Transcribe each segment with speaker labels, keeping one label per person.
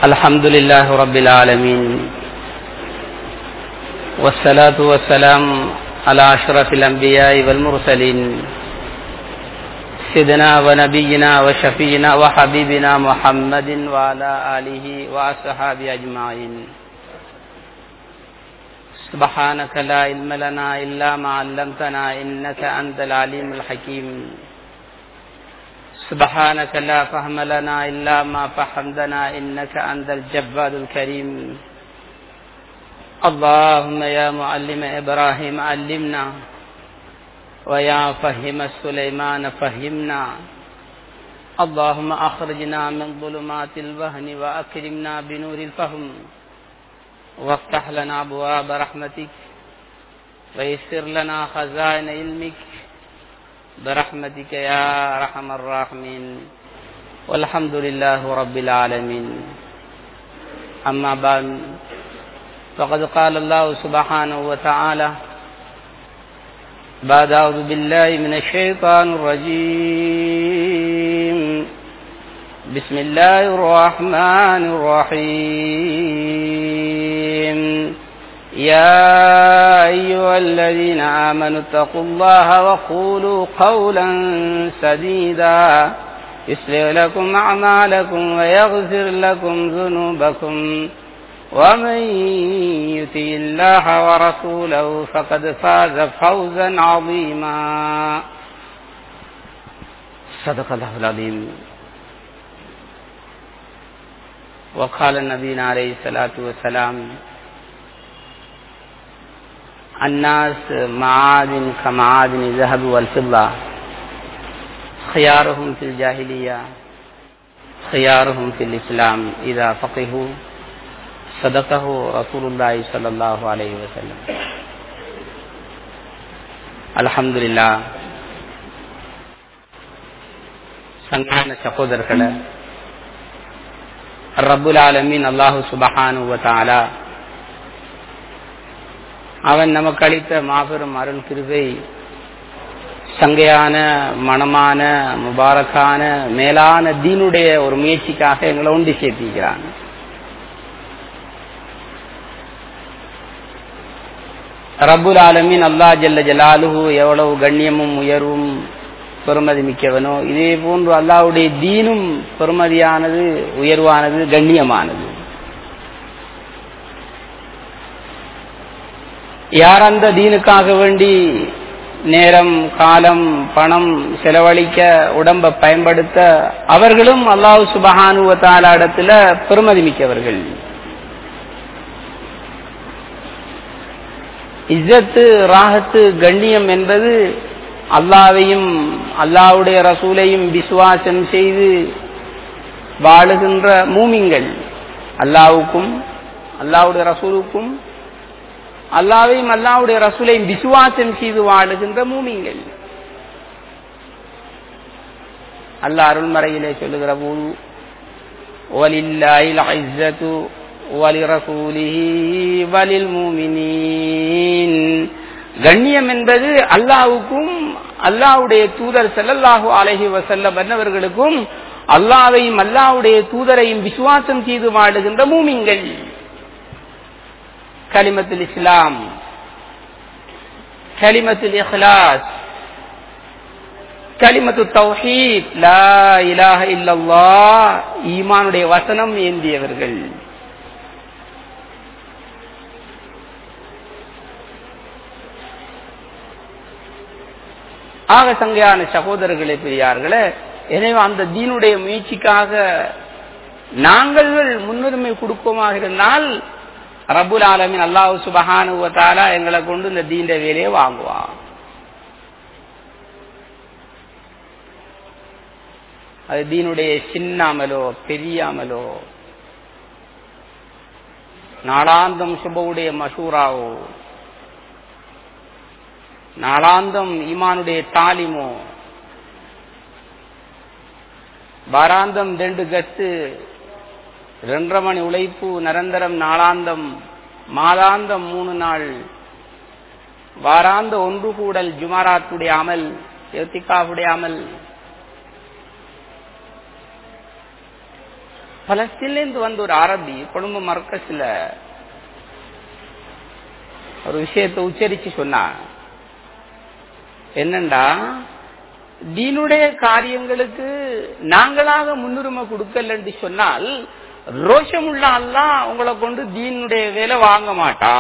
Speaker 1: الحمد لله رب العالمين والصلاة والسلام على أشرف الأنبياء والمرسلين سيدنا ونبينا وشفينا وحبيبنا محمد وعلى آله وأصحابه أجمعين سبحانك لا علم لنا إلا ما علمتنا إنك أنت العليم الحكيم سبحانك لا فهم لنا إلا ما فهمتنا إنك أنت الجبار الكريم اللهم يا معلم إبراهيم علمنا ويا فهم سليمان فهمنا اللهم أخرجنا من ظلمات الوهن وأكرمنا بنور الفهم وافتح لنا أبواب رحمتك ويسر لنا خزائن علمك برحمتك يا أرحم الراحمين والحمد لله رب العالمين أما بعد فقد قال الله سبحانه وتعالى بعد أعوذ بالله من الشيطان الرجيم بسم الله الرحمن الرحيم يا أيها الذين آمنوا اتقوا الله وقولوا قولا سديدا يصلح لكم أعمالكم ويغفر لكم ذنوبكم ومن يطع الله ورسوله فقد فاز فوزا عظيما صدق الله العظيم وقال النبي عليه الصلاة والسلام الناس معادن كمعادن الذهب والفضة خيارهم في الجاهلية خيارهم في الإسلام إذا فقهوا صدقه رسول الله صلى الله عليه وسلم الحمد لله சங்கான சகோதரர்களே ரப்புல் ஆலமீன் அல்லாஹு சுபஹானு வதாலா அவன் நமக்கு அளித்த மாபெரும் அருள் கிருவை சங்கையான மனமான முபாரக்கான மேலான தீனுடைய ஒரு முயற்சிக்காக எங்களை ஒன்று சேர்த்திக்கிறான் ரப்புல் ஆலமின் அல்லா ஜல்ல ஜலாலுஹு எவ்வளவு கண்ணியமும் உயர்வும் பெருமதி மிக்கவனோ இதே போன்று அல்லாவுடைய தீனும் பெருமதியானது உயர்வானது கண்ணியமானது யார் அந்த தீனுக்காக வேண்டி நேரம் காலம் பணம் செலவழிக்க உடம்ப பயன்படுத்த அவர்களும் அல்லாஹு சுபஹானுவத்தால இடத்துல பெருமதி மிக்கவர்கள் இஸ்ஸத்து ராகத்து கண்ணியம் என்பது அல்லாவையும் அல்லாவுடைய ரசூலையும் விசுவாசம் செய்து வாழுகின்ற மூமிங்கள் அல்லாவுக்கும் அல்லாவுடைய ரசூலுக்கும் அல்லாவையும் அல்லாவுடைய ரசூலையும் விசுவாசம் செய்து வாழுகின்ற மூமிங்கள் அல்லாஹ் அருள்மறையிலே சொல்லுகிற போது வலில்லாஹில் இஸ்ஸத்து வலிரசூலிஹி வலில் மூமினீன் கண்ணியம் என்பது அல்லாவுக்கும் அல்லாவுடைய தூதர் செல்லல்லாஹு அலஹி வசல்லம் என்னவர்களுக்கும் அல்லாவையும் அல்லாவுடைய தூதரையும் விசுவாசம் செய்து வாழுகின்ற மூமிங்கள் கலிமத்துல் இஸ்லாம் கலிமத்துல் இஹ்லாஸ் கலிமத்து தௌஹீத் லா இலாஹ இல்லல்லாஹ் ஈமானுடைய வசனம் ஏந்தியவர்கள் ஆக சங்கையான சகோதரர்களே பெரியார்களே எனவே அந்த தீனுடைய முயற்சிக்காக நாங்கள் முன்னுரிமை கொடுப்போமாக இருந்தால் ரபுல் ஆலமின் அல்லாஹு சுபஹானுவத்தாலா எங்களை கொண்டு இந்த தீண்ட வேலையை வாங்குவான் அது தீனுடைய சின்னாமலோ பெரியாமலோ நாளாந்தம் சுபவுடைய மசூராவோ நாளாந்தம் ஈமானுடைய தாலிமோ வாராந்தம் ரெண்டு கத்து ரெண்டரை மணி உழைப்பு நிரந்தரம் நாளாந்தம் மாதாந்தம் மூணு நாள் வாராந்த ஒன்று கூடல் ஜுமாராத்துடைய அமல் எத்திகாவுடைய அமல் பலஸ்தீன்லேருந்து வந்த ஒரு அரபி குடும்ப மர்க்கஸ்ல ஒரு விஷயத்தை உச்சரிச்சு சொன்னான் என்னண்டா தீனுடைய காரியங்களுக்கு நாங்களாக முன்னுரிமை கொடுக்கலன்னு சொன்னால் ரோஷமுள்ள அல்லா உங்களை கொண்டு தீனுடைய வேலை வாங்க மாட்டா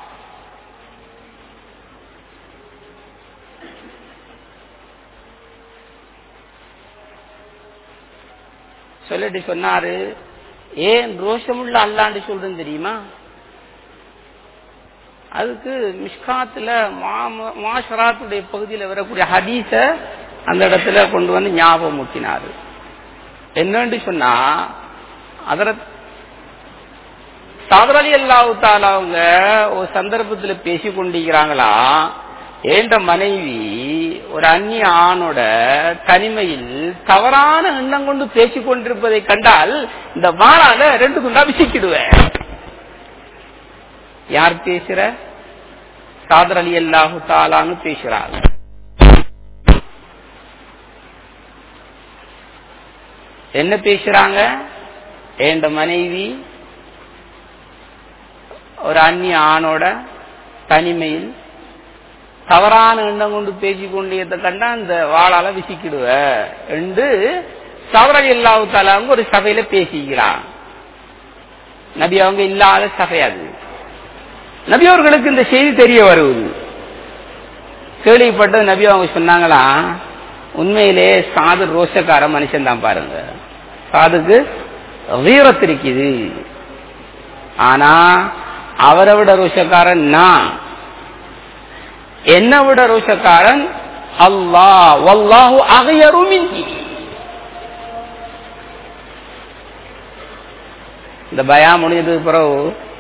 Speaker 1: சொல்லிட்டு சொன்னாரு ஏன் ரோஷமுள்ள அல்லாண்டு சொல்றேன் தெரியுமா அதுக்கு மிஷ்காத்துல மாஷராத்துடைய பகுதியில் வரக்கூடிய ஹதீஸ அந்த இடத்துல கொண்டு வந்து ஞாபகம் ஊட்டினாரு என்னன்னு சொன்னா அதர சாதரலி அல்லாஹு அவங்க ஒரு சந்தர்ப்பத்துல பேசி கொண்டிருக்கிறாங்களா ஏண்ட மனைவி ஒரு அந்நிய ஆணோட தனிமையில் தவறான எண்ணம் கொண்டு பேசிக் கொண்டிருப்பதை கண்டால் இந்த வாழால ரெண்டு துண்டா விசிக்கிடுவேன் யார் பேசுற சாதர் அலி அல்லாஹு தாலான்னு பேசுறாங்க என்ன பேசுறாங்க என் மனைவி ஒரு அந்நிய ஆணோட தனிமையில் தவறான எண்ணம் கொண்டு பேசிக் கொண்டியதை கண்டா அந்த வாழால விசிக்கிடுவ என்று சவரல் இல்லாவு தாலாங்க ஒரு சபையில பேசிக்கிறான் நபி அவங்க இல்லாத சபை அது நபி அவர்களுக்கு இந்த செய்தி தெரிய வருவது கேள்விப்பட்டது நபி அவங்க சொன்னாங்களா உண்மையிலே சாது ரோஷக்கார மனுஷன் தான் பாருங்க சாதுக்கு வீரத்து இருக்குது ஆனா அவரை விட ரோஷக்காரன் நான் என்ன விட ரோஷக்காரன் அல்லா வல்லாஹு அகையரும் இந்த பயா முடிஞ்சதுக்கு பிறகு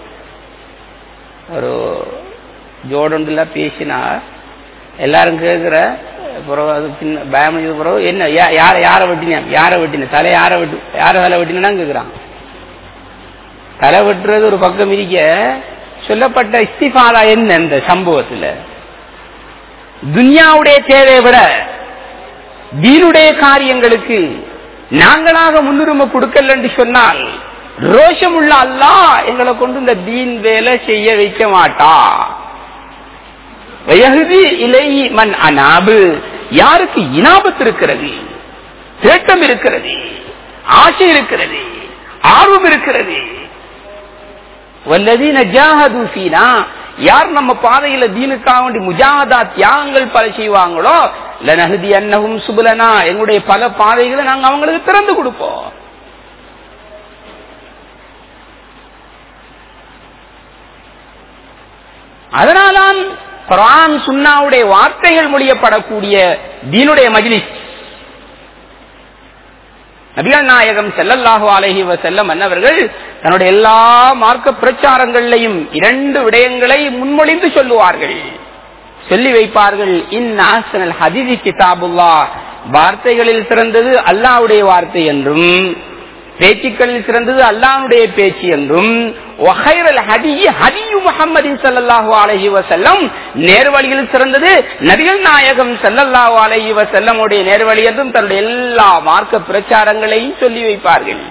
Speaker 1: ஒரு ஜோடுல பேசினா எல்லாரும் கேட்கிற பிறகு அது பின்ன பயம் முடிஞ்சது பிறகு என்ன யார யார வெட்டின யார வெட்டின தலை யார வெட்டு யார தலை வெட்டினா கேட்கிறான் தலை வெட்டுறது ஒரு பக்கம் இருக்க சொல்லப்பட்ட இஸ்திஃபாதா என்ன இந்த சம்பவத்துல துன்யாவுடைய தேவையை விட தீனுடைய காரியங்களுக்கு நாங்களாக முன்னுரிமை கொடுக்கல என்று சொன்னால் ரோஷம் உள்ள அல்லா எங்களை கொண்டு இந்த தீன் வேலை செய்ய வைக்க மாட்டா இலை மண் அனாபு யாருக்கு இனாபத்து இருக்கிறது தேட்டம் இருக்கிறது ஆசை இருக்கிறது ஆர்வம் இருக்கிறது வல்லதீன ஜாஹது ஃபீனா யார் நம்ம பாதையில தீனுக்காக வேண்டி முஜாதா தியாகங்கள் பல செய்வாங்களோ லனஹதி அன்னகும் சுபலனா எங்களுடைய பல பாதைகளை நாங்க அவங்களுக்கு திறந்து கொடுப்போம் அதனால்தான் குரான் சுன்னாவுடைய வார்த்தைகள் மொழியப்படக்கூடிய தீனுடைய மஜ்லிஸ் நபிகள் நாயகம் செல்லல்லாஹு அலஹி வசல்லம் அன்னவர்கள் தன்னுடைய எல்லா மார்க்க பிரச்சாரங்களையும் இரண்டு விடயங்களை முன்மொழிந்து சொல்லுவார்கள் சொல்லி வைப்பார்கள் இந்நாசனல் ஹதிதி கிதாபுல்லா வார்த்தைகளில் சிறந்தது அல்லாவுடைய வார்த்தை என்றும் பேச்சுக்களில் சிறந்தது அல்லாவுடைய பேச்சு என்றும் நேர்வழியில் சிறந்தது நபிகள் நாயகம் செல்லல்லாஹு அலஹி வசல்லமுடைய நேர்வழி என்றும் தன்னுடைய எல்லா மார்க்க பிரச்சாரங்களையும் சொல்லி வைப்பார்கள்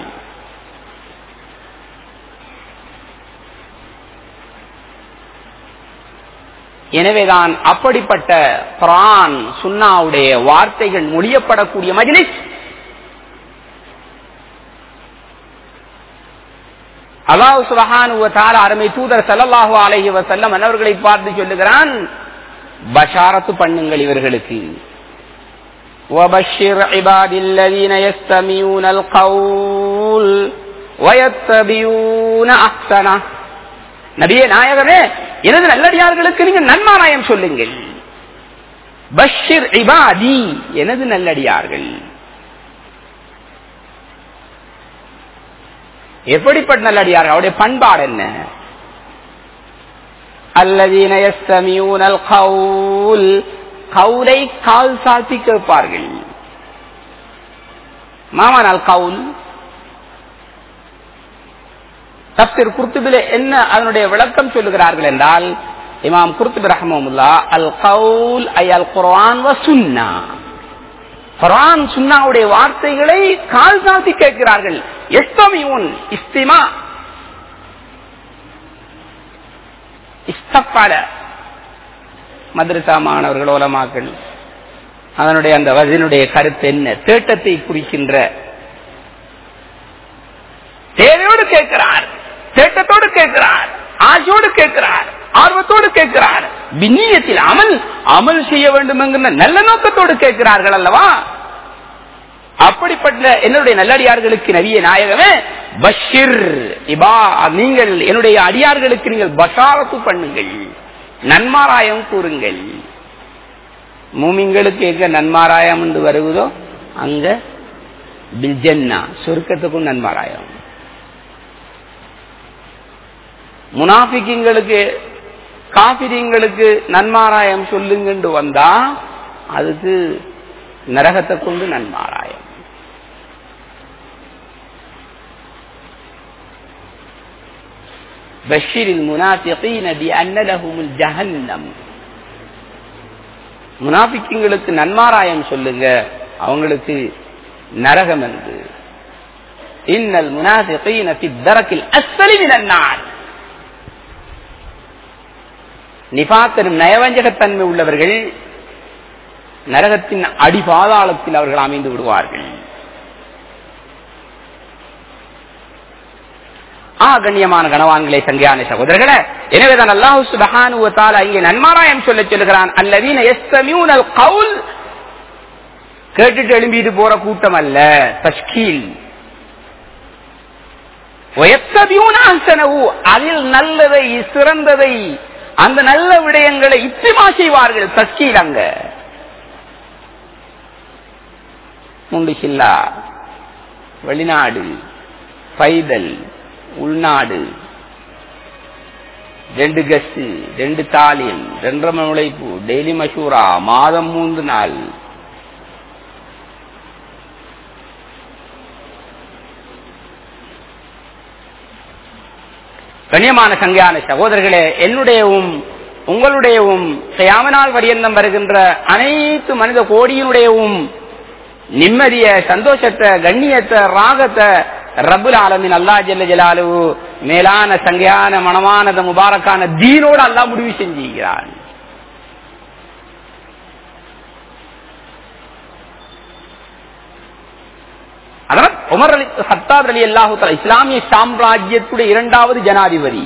Speaker 1: எனவேதான் அப்படிப்பட்ட பிரான் சுன்னாவுடைய வார்த்தைகள் முடியப்படக்கூடிய மஜிலிஸ் அல்லாஹ் சுபஹான் அருமை தூதர் சல்லல்லாஹு அலைஹி வசல்லம் அன்னவர்களை பார்த்து சொல்லுகிறான் பஷாரத்து பண்ணுங்கள் இவர்களுக்கு وبشر عباد الذين يستمعون القول ويتبعون احسنه நபியே நாயகமே எனது நல்லடியார்களுக்கு நீங்க நன்மாராயம் சொல்லுங்கள் பஷிர் இபாதி எனது நல்லடியார்கள் எப்படிப்பட்ட நல்லடியார்கள் அவருடைய பண்பாடு என்ன அல்லதீன யஸ்தமியூனல் கவுல் கவுலை கால் சாத்தி கேட்பார்கள் மாமானால் கவுல் தப்சிர் குர்த்துபிலே என்ன அதனுடைய விளக்கம் சொல்லுகிறார்கள் என்றால் இமாம் குர்த்துபி ரஹமுல்லா அல் கவுல் ஐ அல் குர்ஆன் வ சுன்னா குரான் சுன்னாவுடைய வார்த்தைகளை கால் தாழ்த்தி கேட்கிறார்கள் எஸ்தமியூன் இஸ்திமா இஸ்தப்பால மதுரசா மாணவர்கள் ஓலமாக்கள் அதனுடைய அந்த வசனுடைய கருத்து என்ன தேட்டத்தை குறிக்கின்ற தேவையோடு கேட்கிறார் தேட்டத்தோடு கேட்கிறார் ஆசையோடு கேட்கிறார் ஆர்வத்தோடு கேட்கிறார் விண்ணியத்தில் அமல் அமல் செய்ய வேண்டும் என்கிற நல்ல நோக்கத்தோடு கேட்கிறார்கள் அல்லவா அப்படிப்பட்ட என்னுடைய நல்லடியார்களுக்கு நவிய நாயகமே பஷிர் இபா நீங்கள் என்னுடைய அடியார்களுக்கு நீங்கள் பஷாரத்து பண்ணுங்கள் நன்மாராயம் கூறுங்கள் மூமிங்களுக்கு எங்க நன்மாராயம் என்று வருவதோ அங்க பில்ஜன்னா சொர்க்கத்துக்கும் நன்மாராயம் முனாபிக்கிங்களுக்கு காபிரிங்களுக்கு நன்மாராயம் சொல்லுங்கன்னு வந்தா அதுக்கு நரகத்தை கொண்டு நன்மாராயம் பஷீரில் முனாஃபிகீன பிஅன்ன லஹுமுல் ஜஹன்னம் முனாஃபிக்குங்களுக்கு நன்மாராயம் சொல்லுங்க அவங்களுக்கு நரகம் என்று இன்னல் முனாஃபிகீன ஃபி தரக்கில் அஸ்ஃபலி மினன் நார் நிபாத்தரும் நயவஞ்சகத்தன்மை உள்ளவர்கள் நரகத்தின் அடிபாதாளத்தில் அவர்கள் அமைந்து விடுவார்கள் ஆ கண்ணியமான கணவான்களே சங்கியான சகோதரர்களே எனவேதான் அல்லாஹு சுபஹானு தாலா இங்கே நன்மாராயம் சொல்ல சொல்லுகிறான் அல்லதீன எஸ்தமியூனல் கவுல் கேட்டுட்டு எழும்பிட்டு போற கூட்டம் அல்ல தஷ்கீல் அதில் நல்லதை சிறந்ததை அந்த நல்ல விடயங்களை இத்திமா செய்வார்கள் தஷ்கீல் அங்க முண்டிசில்லா வெளிநாடு பைதல் உள்நாடு ரெண்டு கஸ்து ரெண்டு தாலியம் ரெண்டரை உழைப்பு டெய்லி மசூரா மாதம் மூன்று நாள் கண்ணியமான சங்கையான சகோதரர்களே என்னுடையவும் உங்களுடையவும் செய்யாமனால் பரியந்தம் வருகின்ற அனைத்து மனித கோடியினுடையவும் நிம்மதிய சந்தோஷத்தை கண்ணியத்தை ராகத்தை ரபுல் ஆலமின் அல்லா ஜல்ல ஜலாலு மேலான சங்கையான மனமானத முபாரக்கான தீனோடு அல்லா முடிவு செஞ்சுகிறான் அதனால் உமர் அலி ஹத்தாப் அலி அல்லாஹு இஸ்லாமிய சாம்ராஜ்யத்துடைய இரண்டாவது ஜனாதிபதி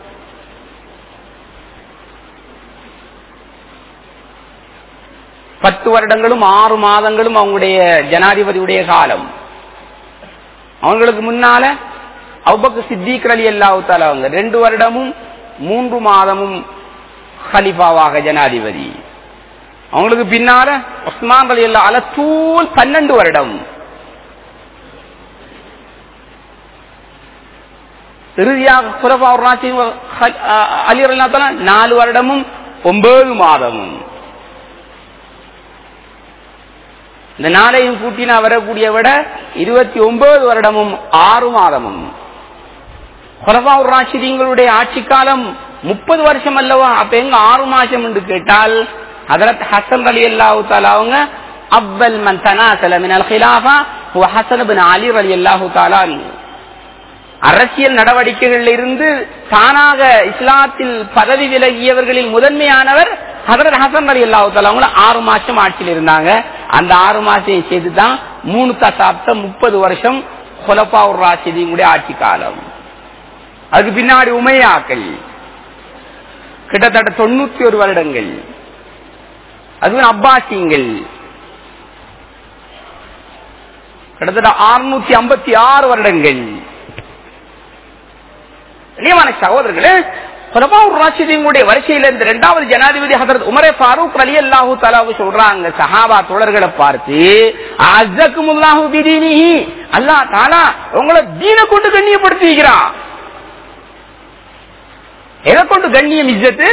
Speaker 1: பத்து வருடங்களும் ஆறு மாதங்களும் அவங்களுடைய ஜனாதிபதியுடைய காலம் அவங்களுக்கு முன்னால அவ்வக்கு சித்திக் அலி அல்லாஹு அவங்க ரெண்டு வருடமும் மூன்று மாதமும் ஹலிஃபாவாக ஜனாதிபதி அவங்களுக்கு பின்னால உஸ்மான் அலி அல்லா அலத்தூல் பன்னெண்டு வருடம் இறுதியாக குலபா அலி அல்லா நாலு வருடமும் ஒன்பது மாதமும் இந்த நாளையும் கூட்டினா வரக்கூடிய விட இருபத்தி ஒன்பது வருடமும் ஆறு மாதமும் கொலபாவூர் ராட்சிதீங்களுடைய ஆட்சி காலம் முப்பது வருஷம் அல்லவா அப்ப எங்க ஆறு மாசம் என்று கேட்டால் ஹதரத் ஹசன் அலி அல்லாஹு தாலா அவங்க அவ்வல் மன் தனாசல மின் அல் ஹிலாஃபா ஹசன் பின் அலி அலி அல்லாஹு தாலா அரசியல் நடவடிக்கைகளில் இருந்து தானாக இஸ்லாத்தில் பதவி விலகியவர்களில் முதன்மையானவர் ஹதரத் ஹசன் அலி அல்லாஹு தாலா அவங்கள ஆறு மாசம் ஆட்சியில் இருந்தாங்க அந்த ஆறு மாசம் செய்துதான் மூணு தசாப்தம் முப்பது வருஷம் கொலப்பாவூர் ராசிதியுடைய ஆட்சி காலம் அதுக்கு பின்னாடி உமையாக்கள் கிட்டத்தட்ட தொண்ணூத்தி ஒரு வருடங்கள் அது அப்பாசிங்கள் கிட்டத்தட்ட அறுநூத்தி ஐம்பத்தி ஆறு வருடங்கள் நியமான சகோதரர்களே ராசிதியங்களுடைய வரிசையில இந்த இரண்டாவது ஜனாதிபதி ஹசரத் உமரே ஃபாரூக் அலி அல்லாஹூ தலாவு சொல்றாங்க சஹாபா தோழர்களை பார்த்து அசக்குமுல்லாஹு பிதீனி அல்லா தாலா உங்களை தீன கொண்டு கண்ணியப்படுத்தி வைக்கிறான் எதை கொண்டு கண்ணியம் இஜத்து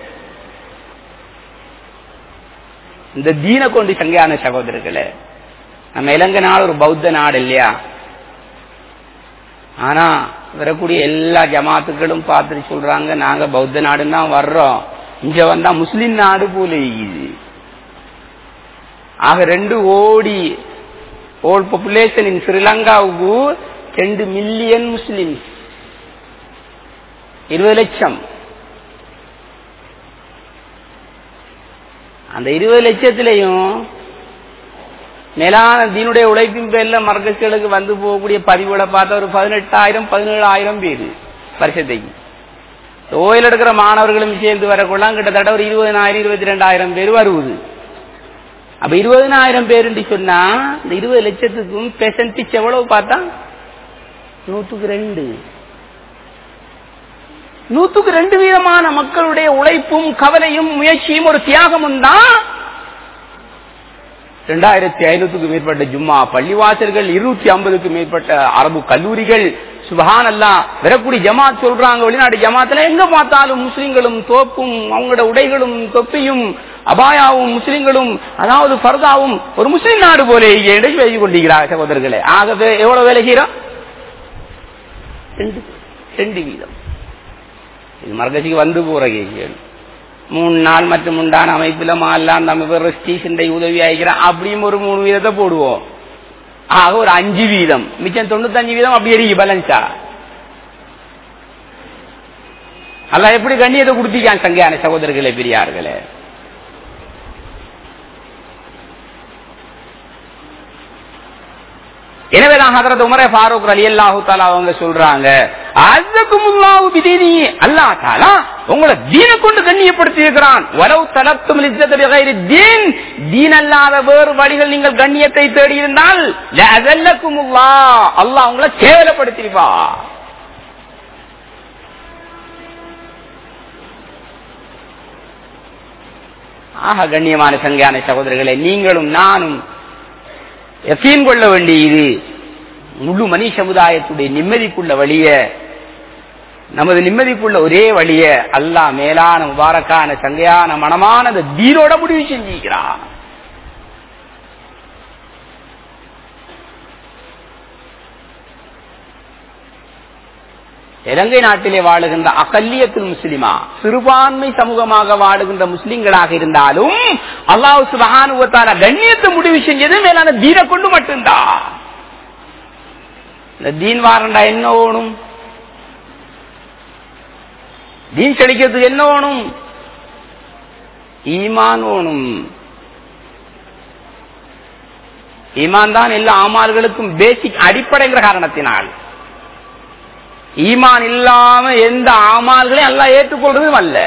Speaker 1: இந்த தீன கொண்டு சங்கையான சகோதரர்களே நம்ம இலங்கை நாடு ஒரு பௌத்த நாடு இல்லையா ஆனா வரக்கூடிய எல்லா ஜமாத்துக்களும் பார்த்துட்டு சொல்றாங்க நாங்க பௌத்த நாடுன்னு தான் வர்றோம் இங்க வந்தா முஸ்லிம் நாடு போல இருக்குது ஆக ரெண்டு கோடி ஓல் பாப்புலேஷன் இன் ஸ்ரீலங்காவுக்கு ரெண்டு மில்லியன் முஸ்லிம் இருபது லட்சம் அந்த இருபது லட்சத்திலையும் மேலான தீனுடைய உழைப்பின் பேர்ல மர்க்கஸ்களுக்கு வந்து போகக்கூடிய பதிவுகளை பார்த்தா ஒரு பதினெட்டாயிரம் பதினேழாயிரம் பேர் வருஷத்தைக்கு ஓயில் எடுக்கிற மாணவர்களும் சேர்ந்து வரக்குள்ள கிட்டத்தட்ட ஒரு இருபதனாயிரம் இருபத்தி ரெண்டாயிரம் பேர் வருவது அப்ப இருபதனாயிரம் பேர் சொன்னா இந்த இருபது லட்சத்துக்கும் பெர்சன்டேஜ் எவ்வளவு பார்த்தா நூத்துக்கு ரெண்டு நூத்துக்கு ரெண்டு வீதமான மக்களுடைய உழைப்பும் கவலையும் முயற்சியும் ஒரு தியாகமும் தான் இரண்டாயிரத்தி ஐநூத்துக்கும் மேற்பட்ட ஜும்மா பள்ளிவாசல்கள் இருநூத்தி ஐம்பதுக்கு மேற்பட்ட அரபு கல்லூரிகள் சுபஹான் அல்லா வரக்கூடிய ஜமாத் சொல்றாங்க வெளிநாட்டு ஜமாத்துல எங்க பார்த்தாலும் முஸ்லிம்களும் தோப்பும் அவங்களோட உடைகளும் தொப்பியும் அபாயாவும் முஸ்லிம்களும் அதாவது ஃபர்தாவும் ஒரு முஸ்லிம் நாடு போல என்று பேசிக் கொண்டிருக்கிறார் சகோதரர்களே ஆகவே எவ்வளவு வேலை செய்யறோம் ரெண்டு ரெண்டு வீதம் இது மரகசிக்கு வந்து போற கேள்வி மூணு நாள் மற்றும் உண்டான அமைப்புல மாலாம் அந்த அமைப்பு ரெஸ்டீஷன் உதவி ஆகிக்கிறோம் அப்படியும் ஒரு மூணு வீதத்தை போடுவோம் ஆக ஒரு அஞ்சு வீதம் மிச்சம் தொண்ணூத்தஞ்சு வீதம் அப்படி எரியும் பேலன்ஸா அல்ல எப்படி கண்ணியத்தை கொடுத்திக்கான் சங்கையான சகோதரர்களே பெரியார்களே எனவேதான் ஹதரத் உமரே ஃபாரூக் அலி அல்லாஹு தாலா அவங்க சொல்றாங்க அzzகுமுல்லாஹு பிதீனி அல்லாஹ் தஆலா உங்களை தீன கொண்டு கண்ணியப்படுத்தி இருக்கிறான் வலவ் தலப்தும் லிஸ்ஸத பிகைரி தீன் தீன் அல்லாத வேறு வழிகள் நீங்கள் கண்ணியத்தை தேடி இருந்தால் லஅஸல்லகுமுல்லாஹ் அல்லாஹ் உங்களை கேவலப்படுத்திருப்பா ஆக கண்ணியமான சங்கையான சகோதரர்களே நீங்களும் நானும் எஃபீன் கொள்ள வேண்டியது முழு மணி சமுதாயத்துடைய நிம்மதிக்குள்ள வழிய நமது நிம்மதிக்குள்ள ஒரே வழிய அல்லாஹ் மேலான முபாரக்கான சங்கையான மனமான அந்த தீனோட முடிவு செஞ்சிருக்கிறான் இலங்கை நாட்டிலே வாழுகின்ற அகல்லியத்துல் முஸ்லிமா சிறுபான்மை சமூகமாக வாழுகின்ற முஸ்லிம்களாக இருந்தாலும் அல்லாஹ் சுபஹானுவத்தால கண்ணியத்தை முடிவு செஞ்சது மேலான தீனை கொண்டு மட்டும்தான் இந்த தீன் வாரண்டா என்ன ஓணும் தீன் செழிக்கிறதுக்கு என்ன ஓணும் ஈமான் ஓணும் ஈமான் தான் எல்லா ஆமால்களுக்கும் பேசிக் அடிப்படைங்கிற காரணத்தினால் ஈமான் இல்லாம எந்த ஆமால்களையும் அல்லா ஏற்றுக்கொள்றதும் அல்ல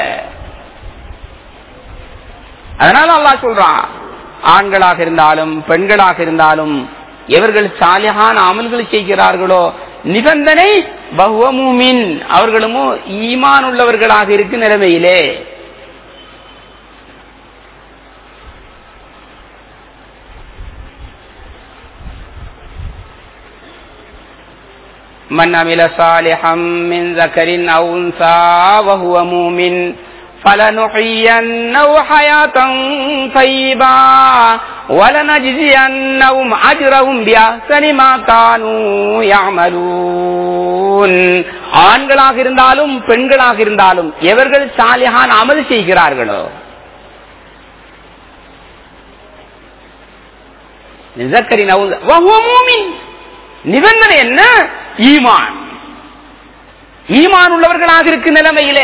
Speaker 1: அதனால அல்லா சொல்றான் ஆண்களாக இருந்தாலும் பெண்களாக இருந்தாலும் எவர்கள் சாலியான அமல்கள் செய்கிறார்களோ நிபந்தனை பகுவமுமின் அவர்களுமோ ஈமான் உள்ளவர்களாக இருக்கு நிலைமையிலே من عمل صالحا من ذكر أو أنثى وهو مؤمن فلنحيينه حياة طيبة ولنجزينهم أجرهم بأحسن ما كانوا يعملون ஆண்களாக இருந்தாலும் பெண்களாக இருந்தாலும் எவர்கள் சாலிஹான் அமல் செய்கிறார்களோ நிபந்தனை என்ன ஈமான் ஈமான் உள்ளவர்களாக இருக்கு நிலைமையிலே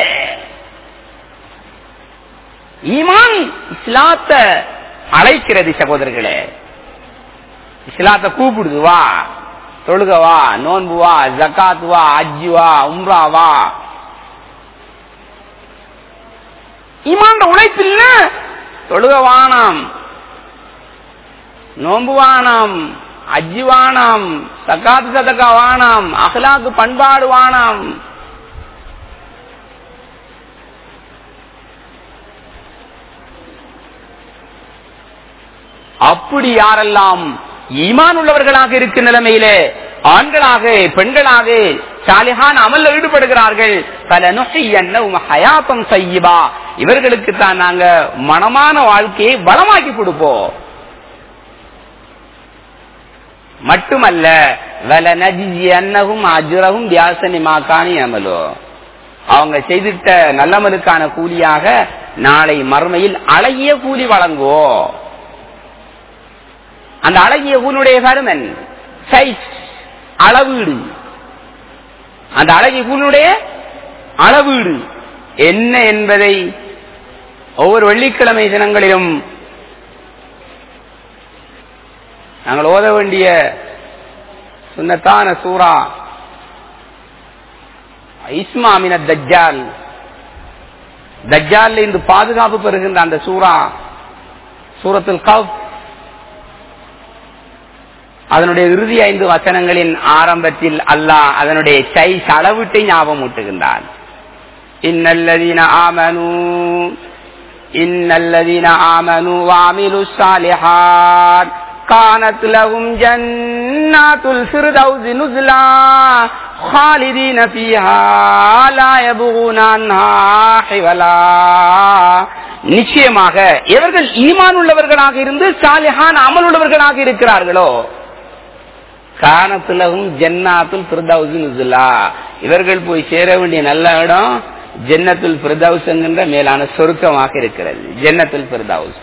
Speaker 1: ஈமான் இஸ்லாத்த அழைக்கிறது சகோதரர்களே இஸ்லாத்த கூப்பிடுது வா தொழுக வா நோன்பு வா ஜக்காத் வா அஜ்ஜி வா உம்ரா வா ஈமான் உழைப்பில்ல தொழுக வானாம் நோன்பு வானாம் அஜி வானாம் சக்காத்து சதக்கா வானாம் அகலாக்கு பண்பாடு வானாம் அப்படி யாரெல்லாம் ஈமான் உள்ளவர்களாக இருக்கு நிலைமையிலே ஆண்களாக பெண்களாக சாலிஹான் அமல்ல ஈடுபடுகிறார்கள் பல ஹயாத்தம் செய்யபா இவர்களுக்கு தான் நாங்க மனமான வாழ்க்கையை வளமாக்கி கொடுப்போம் மட்டுமல்ல வல நஜி அன்னகும் அஜுரகும் வியாசனி மாக்கானி அமலோ அவங்க செய்திட்ட நல்லமலுக்கான கூலியாக நாளை மறுமையில் அழகிய கூலி வழங்குவோம் அந்த அழகிய ஊனுடைய பருமன் சைஸ் அளவீடு அந்த அழகிய ஊனுடைய அளவீடு என்ன என்பதை ஒவ்வொரு வெள்ளிக்கிழமை தினங்களிலும் நாங்கள் ஓத வேண்டிய சுன்னத்தான சூரா இஸ்மாமின தஜ்ஜால் தஜ்ஜால் இருந்து பாதுகாப்பு பெறுகின்ற அந்த சூரா சூரத்தில் கவ் அதனுடைய இறுதி ஐந்து வசனங்களின் ஆரம்பத்தில் அல்லாஹ் அதனுடைய சைஸ் அளவிட்டு ஞாபகம் ஊட்டுகின்றான் இன்னல்லதீன ஆமனு இன்னல்லதீன ஆமனு வாமிலு சாலிஹான் كانت لهم جنات الفردوس نزلا خالدين فيها لا يبغون عنها حولا நிச்சயமாக எவர்கள் ஈமான் உள்ளவர்களாக இருந்து சாலிஹான் அமல் உள்ளவர்களாக இருக்கிறார்களோ காணத்துலகும் ஜன்னாத்துல் பிரதவுஸ் நுசுலா இவர்கள் போய் சேர வேண்டிய நல்ல இடம் ஜன்னத்துல் பிரதவுஸ் என்கின்ற மேலான சொருக்கமாக இருக்கிறது ஜன்னத்துல் பிரதவுஸ்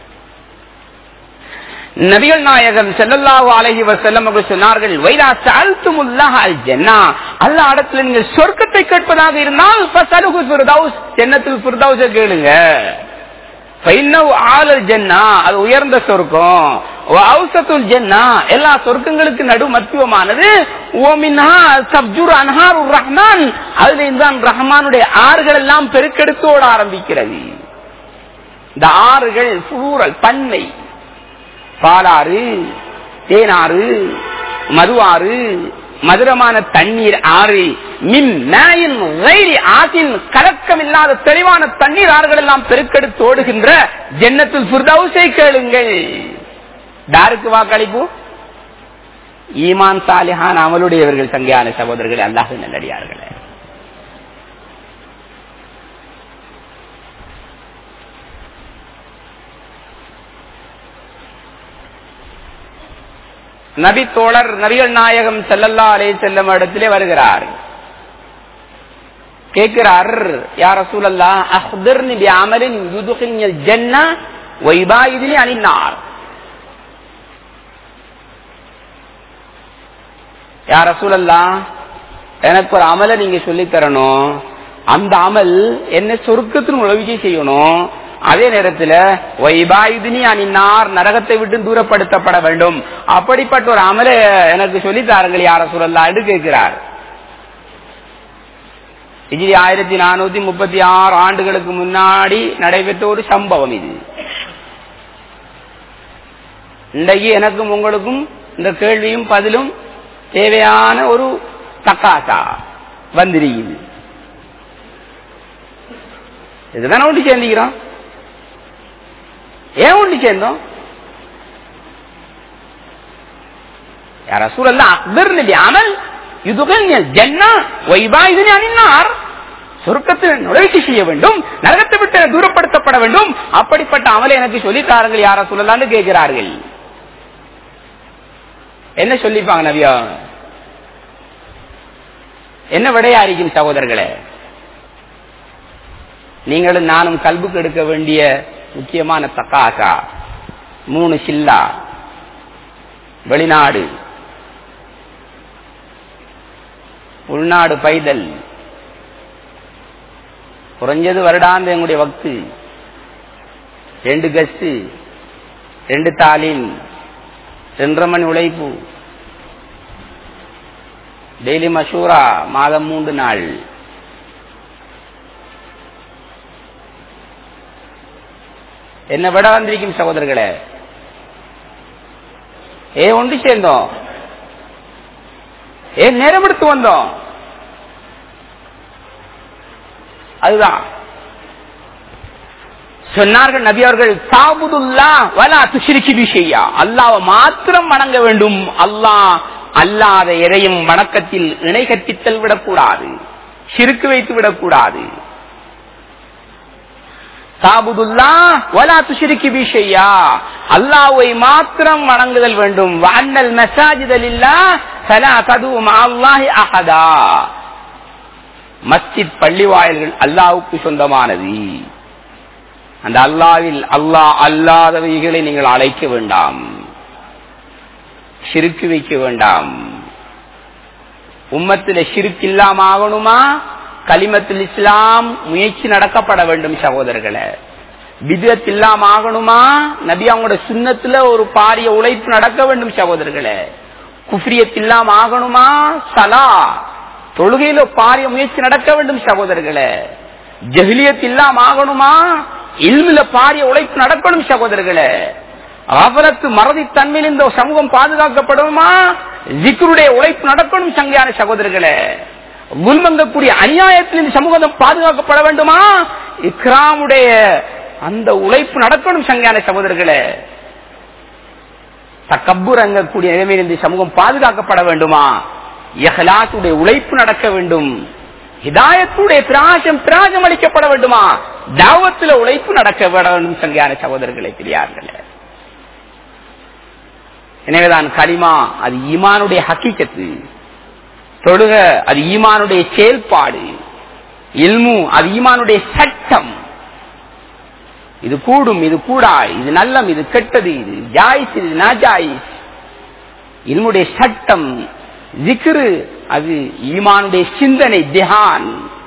Speaker 1: நபிகள் நாயகம் செல்லல்லாஹு அலைஹி வஸல்லம் அவர்கள் சொன்னார்கள் வைரா சஅல்துமுல்லாஹ அல் ஜன்னா அல்லாஹ் இடத்துல நீங்க சொர்க்கத்தை கேட்பதாக இருந்தால் ஃபஸலுஹு ஃபிர்தௌஸ் ஜன்னத்துல் ஃபிர்தௌஸ கேளுங்க ஃபைன்னஹு ஆலல் ஜன்னா அது உயர்ந்த சொர்க்கம் வ அவ்சத்துல் ஜன்னா எல்லா சொர்க்கங்களுக்கு நடு மத்துவமானது ஓமின்ஹா சப்ஜுர் அன்ஹாருர் ரஹ்மான் அதுல இருந்தான் ரஹ்மானுடைய ஆறுகள் எல்லாம் பெருக்கெடுத்தோட ஆரம்பிக்கிறது இந்த ஆறுகள் புளூரல் பன்மை பாலாறு தேனாறு மதுவாறு மதுரமான தண்ணீர் ஆறு மின் நாயின் ரயிலி ஆற்றின் கலக்கம் இல்லாத தெளிவான தண்ணீர் ஆறுகள் எல்லாம் பெருக்கெடுத்து ஓடுகின்ற ஜன்னத்தில் புர்தவுசை கேளுங்கள் தாருக்கு வாக்களிப்பு ஈமான் சாலிஹான் அமலுடையவர்கள் சங்கையான சகோதரர்கள் அல்லாஹ் நல்லடியார்களே நபி தோழர் நபிகள் நாயகம் செல்லல்லா அலே செல்லும் இடத்திலே வருகிறார் கேட்கிறார் யார சூழல்லா அஹ்தர் நிபி அமலின் யுதுகில் ஜன்னா வைபாயிதினி அணினார் யார சூழல்லா எனக்கு ஒரு அமலை நீங்க சொல்லி தரணும் அந்த அமல் என்ன சொருக்கத்தின் உதவி செய்யணும் அதே நேரத்தில் வைபாயுதினி அணினார் நரகத்தை விட்டு தூரப்படுத்தப்பட வேண்டும் அப்படிப்பட்ட ஒரு அமலை எனக்கு சொல்லி தாருங்கள் யார சொல்லலான்னு கேட்கிறார் இஜிரி ஆயிரத்தி நானூத்தி முப்பத்தி ஆறு ஆண்டுகளுக்கு முன்னாடி நடைபெற்ற ஒரு சம்பவம் இது இன்றைக்கு எனக்கும் உங்களுக்கும் இந்த கேள்வியும் பதிலும் தேவையான ஒரு தக்காசா வந்திருக்குது இதுதானே ஒன்று சேர்ந்துக்கிறோம் ஏன் ஒன்று சேர்ந்தோம் யார சூழல்ல அக்பர் நபி அமல் இதுகள் ஜன்னா வைபாயுதனி அணினார் சொர்க்கத்தில் நுழைச்சி செய்ய வேண்டும் நரகத்தை விட்டு தூரப்படுத்தப்பட வேண்டும் அப்படிப்பட்ட அமலை எனக்கு சொல்லி தாருங்கள் யார சொல்லலான்னு கேட்கிறார்கள் என்ன சொல்லிப்பாங்க நவியா என்ன விடையாரிக்கும் சகோதரர்களே நீங்களும் நானும் கல்புக்கு எடுக்க வேண்டிய முக்கியமான தக்காசா மூணு சில்லா வெளிநாடு உள்நாடு பைதல் குறைஞ்சது வருடாந்த எங்களுடைய வக்து ரெண்டு கஸ்து ரெண்டு தாலின் ரெண்டரை மணி உழைப்பு டெய்லி மஷூரா மாதம் மூன்று நாள் என்ன விட வந்திருக்கும் சகோதரர்களே ஏ ஒன்று சேர்ந்தோம் ஏன் நேரம் எடுத்து வந்தோம் அதுதான் சொன்னார்கள் நபி அவர்கள் சாபுதுல்லா வலா துஷிரிக்கு விஷயா அல்லாவை மாத்திரம் வணங்க வேண்டும் அல்லாஹ் அல்லாத எதையும் வணக்கத்தில் இணை கற்பித்தல் விடக்கூடாது சிறுக்கு வைத்து விடக்கூடாது சாபுதுல்லா வலா துஷிரிக்கு விஷயா அல்லாவை மாத்திரம் வணங்குதல் வேண்டும் வண்ணல் மெசாஜிதல் இல்லா சலா கது அல்லாஹி அஹதா மஸ்ஜித் பள்ளி வாயில்கள் அல்லாவுக்கு சொந்தமானது அந்த அல்லாவில் அல்லாஹ் அல்லாதவைகளை நீங்கள் அழைக்க வேண்டாம் ஷிருக்கு வைக்க வேண்டாம் உம்மத்தில் ஷிருக்கு இல்லாம ஆகணுமா கலிமத்தில் இஸ்லாம் முயற்சி நடக்கப்பட வேண்டும் சகோதரர்களை விதத் இல்லாம ஆகணுமா நபி அவங்களோட சுண்ணத்துல ஒரு பாரிய உழைப்பு நடக்க வேண்டும் சகோதரர்களே குஃப்ரியத் இல்லாம ஆகணுமா சலா தொழுகையில பாரிய முயற்சி நடக்க வேண்டும் சகோதரர்களே ஜஹிலியத் இல்லாம ஆகணுமா இல்மில பாரிய உழைப்பு நடக்கணும் சகோதரர்களே ஆபரத்து மறதி தன்மையில் இந்த சமூகம் பாதுகாக்கப்படுமா ஜிக்ருடைய உழைப்பு நடக்கணும் சங்கையான சகோதரர்களே குல்மங்கக்கூடிய அநியாயத்தில் இந்த சமூகம் பாதுகாக்கப்பட வேண்டுமா இக்ராமுடைய அந்த உழைப்பு நடக்கணும் சங்கையான சகோதரர்களே தக்கப்புர் அங்கக்கூடிய நிலைமையில் இந்த சமூகம் பாதுகாக்கப்பட வேண்டுமா எஹலாத்துடைய உழைப்பு நடக்க வேண்டும் ஹிதாயத்துடைய பிராஜம் பிராஜம் அளிக்கப்பட வேண்டுமா தாவத்துல உழைப்பு நடக்க வேண்டும் சங்கையான சகோதரர்களை பெரியார்களே எனவேதான் களிமா அது ஈமானுடைய ஹக்கீக்கத்து தொழுக அது ஈமானுடைய செயல்பாடு இல்மு அது ஈமானுடைய சட்டம் இது கூடும் இது கூடாய் இது நல்லம் இது கெட்டது இது ஜாயிஸ் இது நாஜாயிஸ் இல்முடைய சட்டம் ஜிக்ரு அது ஈமானுடைய சிந்தனை திஹான்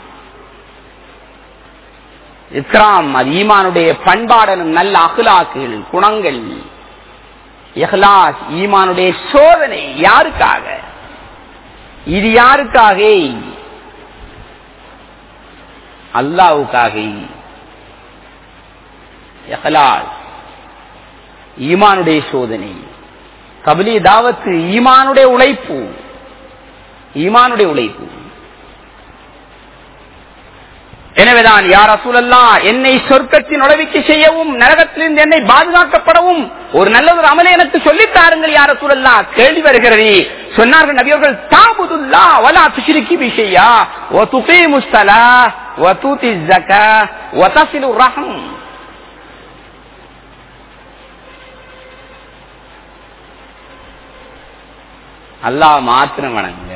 Speaker 1: இக்ராம் அது ஈமானுடைய பண்பாடனும் நல்ல அகலாக்குகள் குணங்கள் இஹ்லாஸ் ஈமானுடைய சோதனை யாருக்காக இது யாருக்காக அல்லாவுக்காக இஹ்லாஸ் ஈமானுடைய சோதனை கபலி தாவத்து ஈமானுடைய உழைப்பு ஈமானுடைய உழைப்பு எனவேதான் யார் அசூலல்லா என்னை சொர்க்கத்தின் உழவிக்கு செய்யவும் நரகத்திலிருந்து என்னை பாதுகாக்கப்படவும் ஒரு நல்ல ஒரு அமலை எனக்கு சொல்லித் தாருங்கள் யார் அசூலல்லா கேள்வி வருகிறது சொன்னார்கள் நபியவர்கள் தாபுதுல்லா வலா துஷிரிக்கி விஷயா ஓ துகி முஸ்தலா ஓ தூத்தி ஜக்கா ஓ தசிலு ரஹம் அல்லாஹ் மாத்திரம் வணங்க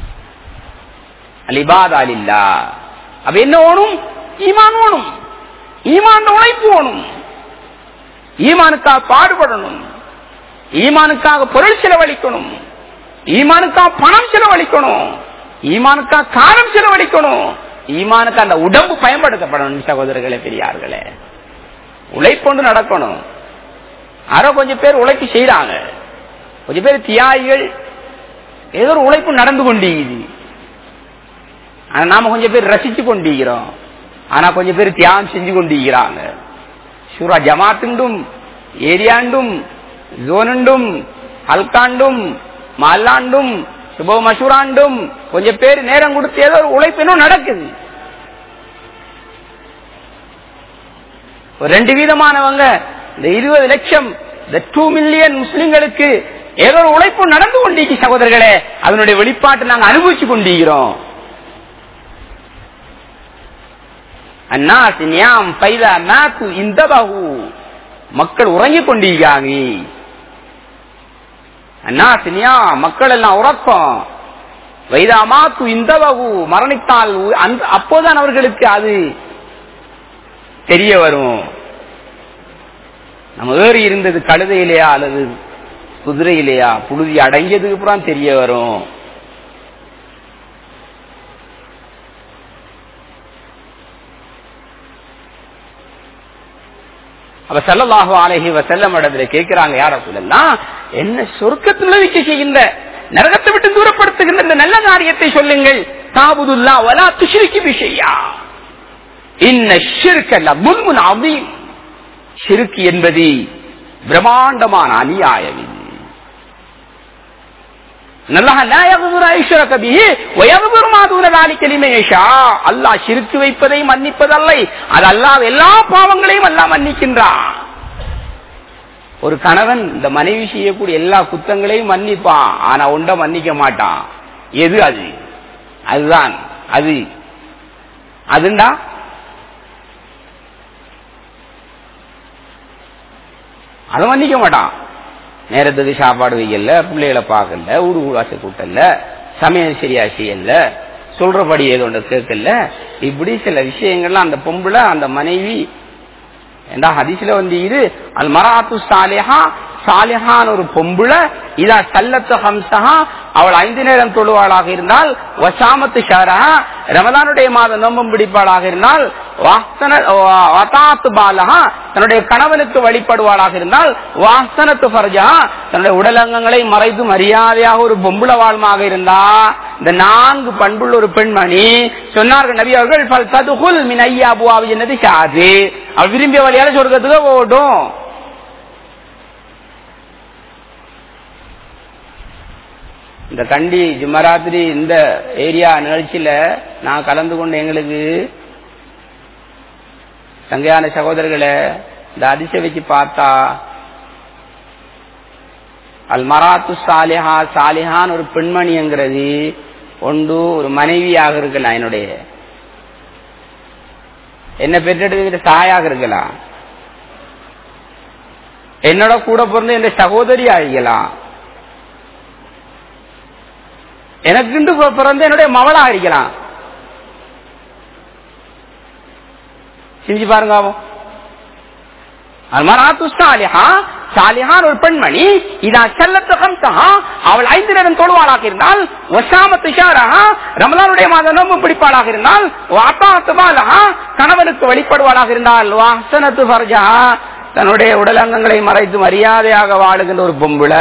Speaker 1: அலிபாத் அலில்லா அப்ப என்ன வேணும் ஈமான் வேணும் ஈமான் உழைப்பு வேணும் ஈமானுக்காக பாடுபடணும் ஈமானுக்காக பொருள் செலவழிக்கணும் ஈமானுக்காக பணம் செலவழிக்கணும் ஈமானுக்காக காலம் செலவழிக்கணும் ஈமானுக்கு அந்த உடம்பு பயன்படுத்தப்படணும் சகோதரர்களே பெரியார்களே உழைப்பொண்டு நடக்கணும் யாரோ கொஞ்சம் பேர் உழைப்பு செய்யறாங்க கொஞ்சம் பேர் தியாகிகள் ஏதோ ஒரு உழைப்பு நடந்து கொண்டிருக்குது ஆனா நாம கொஞ்சம் பேர் ரசிச்சு கொண்டிருக்கிறோம் ஆனா கொஞ்சம் பேர் தியாகம் செஞ்சு கொண்டிருக்கிறாங்க சூரா ஜமாத்துண்டும் ஏரியாண்டும் ஜோனுண்டும் ஹல்காண்டும் மல்லாண்டும் சுப மசூராண்டும் கொஞ்சம் பேர் நேரம் கொடுத்து ஏதோ ஒரு உழைப்பு இன்னும் நடக்குது ஒரு ரெண்டு வீதமானவங்க இந்த இருபது லட்சம் இந்த டூ மில்லியன் முஸ்லிம்களுக்கு ஏதோ ஒரு உழைப்பு நடந்து கொண்டிருக்கு சகோதரர்களே அதனுடைய வெளிப்பாட்டை நாங்க அனுபவிச்சு கொண்டிருக்கிறோம் மக்கள் உறங்கிக் கொண்டிருக்காங்க மக்கள் எல்லாம் உறக்கம் வைதாமாத்து இந்த வகு மரணித்தால் அப்போதான் அவர்களுக்கு அது தெரிய வரும் நம்ம ஏறி இருந்தது கழுதையிலையா அல்லது குதிரையிலையா புழுதி அடங்கியதுக்கு அப்புறம் தெரிய வரும் அப்ப செல்லலாக ஆலகி செல்லம் இடத்துல கேட்கிறாங்க யார சொல்லலாம் என்ன சொர்க்கத்தில் வைக்க செய்கின்ற நரகத்தை விட்டு தூரப்படுத்துகின்ற இந்த நல்ல காரியத்தை சொல்லுங்கள் தாபுதுல்லா வலா துஷ்ரிக்கு விஷயா இன்ன ஷிர்கல்ல முன்முன் அவீம் ஷிருக்கு என்பது பிரம்மாண்டமான அநியாயம் இது அல்லாஹ் சிரித்து வைப்பதை மன்னிப்பதல்ல அது அல்லாஹ் எல்லா பாவங்களையும் அல்லா மன்னிக்கின்றான் ஒரு கணவன் இந்த மனைவி செய்யக்கூடிய எல்லா குத்தங்களையும் மன்னிப்பான் ஆனா உண்ட மன்னிக்க மாட்டான் எது அது அதுதான் அது அதுண்டா அதை மன்னிக்க மாட்டான் நேரத்துக்கு சாப்பாடு வைக்கல பிள்ளைகளை பார்க்கல ஊடு ஊடாசை கூட்டல சமையல் சரியா செய்யல சொல்றபடி ஏதோ ஒன்று கேட்கல இப்படி சில விஷயங்கள்லாம் அந்த பொம்பளை அந்த மனைவி ஏண்டா ஹதீஸ்ல வந்து இது அல் மராத்து சாலேஹா சாலிஹான் ஒரு பொம்புல இதா சல்லத்து ஹம்சஹா அவள் ஐந்து நேரம் தொழுவாளாக இருந்தால் வசாமத்து ஷாரஹா ரமதானுடைய மாத நோம்பம் பிடிப்பாளாக இருந்தால் பாலஹா தன்னுடைய கணவனுக்கு வழிபடுவாளாக இருந்தால் வாசனத்து ஃபர்ஜா தன்னுடைய உடலங்கங்களை மறைத்து மரியாதையாக ஒரு பொம்புல வாழ்மாக இருந்தா இந்த நான்கு பண்புள்ள ஒரு பெண்மணி சொன்னார்கள் நபி அவர்கள் பல் ததுகுல் மின் ஐயா அபுவாவி என்னது ஷாது அவள் விரும்பிய வழியால சொர்க்கத்துக்கு போகட்டும் இந்த கண்டி ஜுமராத்திரி இந்த ஏரியா நிகழ்ச்சியில நான் கலந்து கொண்டு எங்களுக்கு சங்கையான சகோதரர்களை இந்த அதிசய வச்சு பார்த்தா அல் மராத்து சாலிஹா சாலிஹான் ஒரு பெண்மணிங்கிறது ஒன்று ஒரு மனைவியாக இருக்கலாம் என்னுடைய என்ன பெற்றெடுக்கிற தாயாக இருக்கலாம் என்னோட கூட பிறந்த என் சகோதரி ஆகிக்கலாம் எனக்குண்டு பிறந்த என்னுடைய மவளா இருக்கலாம் செஞ்சு பாருங்க அல்மராத்து சாலிஹா சாலிஹான் ஒரு பெண்மணி இதா செல்லத்து ஹம்சஹா அவள் ஐந்து நேரம் தொழுவாளாக இருந்தால் வசாமத்து ஷாரஹா ரமலானுடைய மாத நோம்பு பிடிப்பாளாக இருந்தால் வாத்தாத்து பாலஹா கணவனுக்கு வழிபடுவாளாக இருந்தால் வாசனத்து ஃபர்ஜா தன்னுடைய உடலங்கங்களை மறைத்து மரியாதையாக வாழுகின்ற ஒரு பொம்புல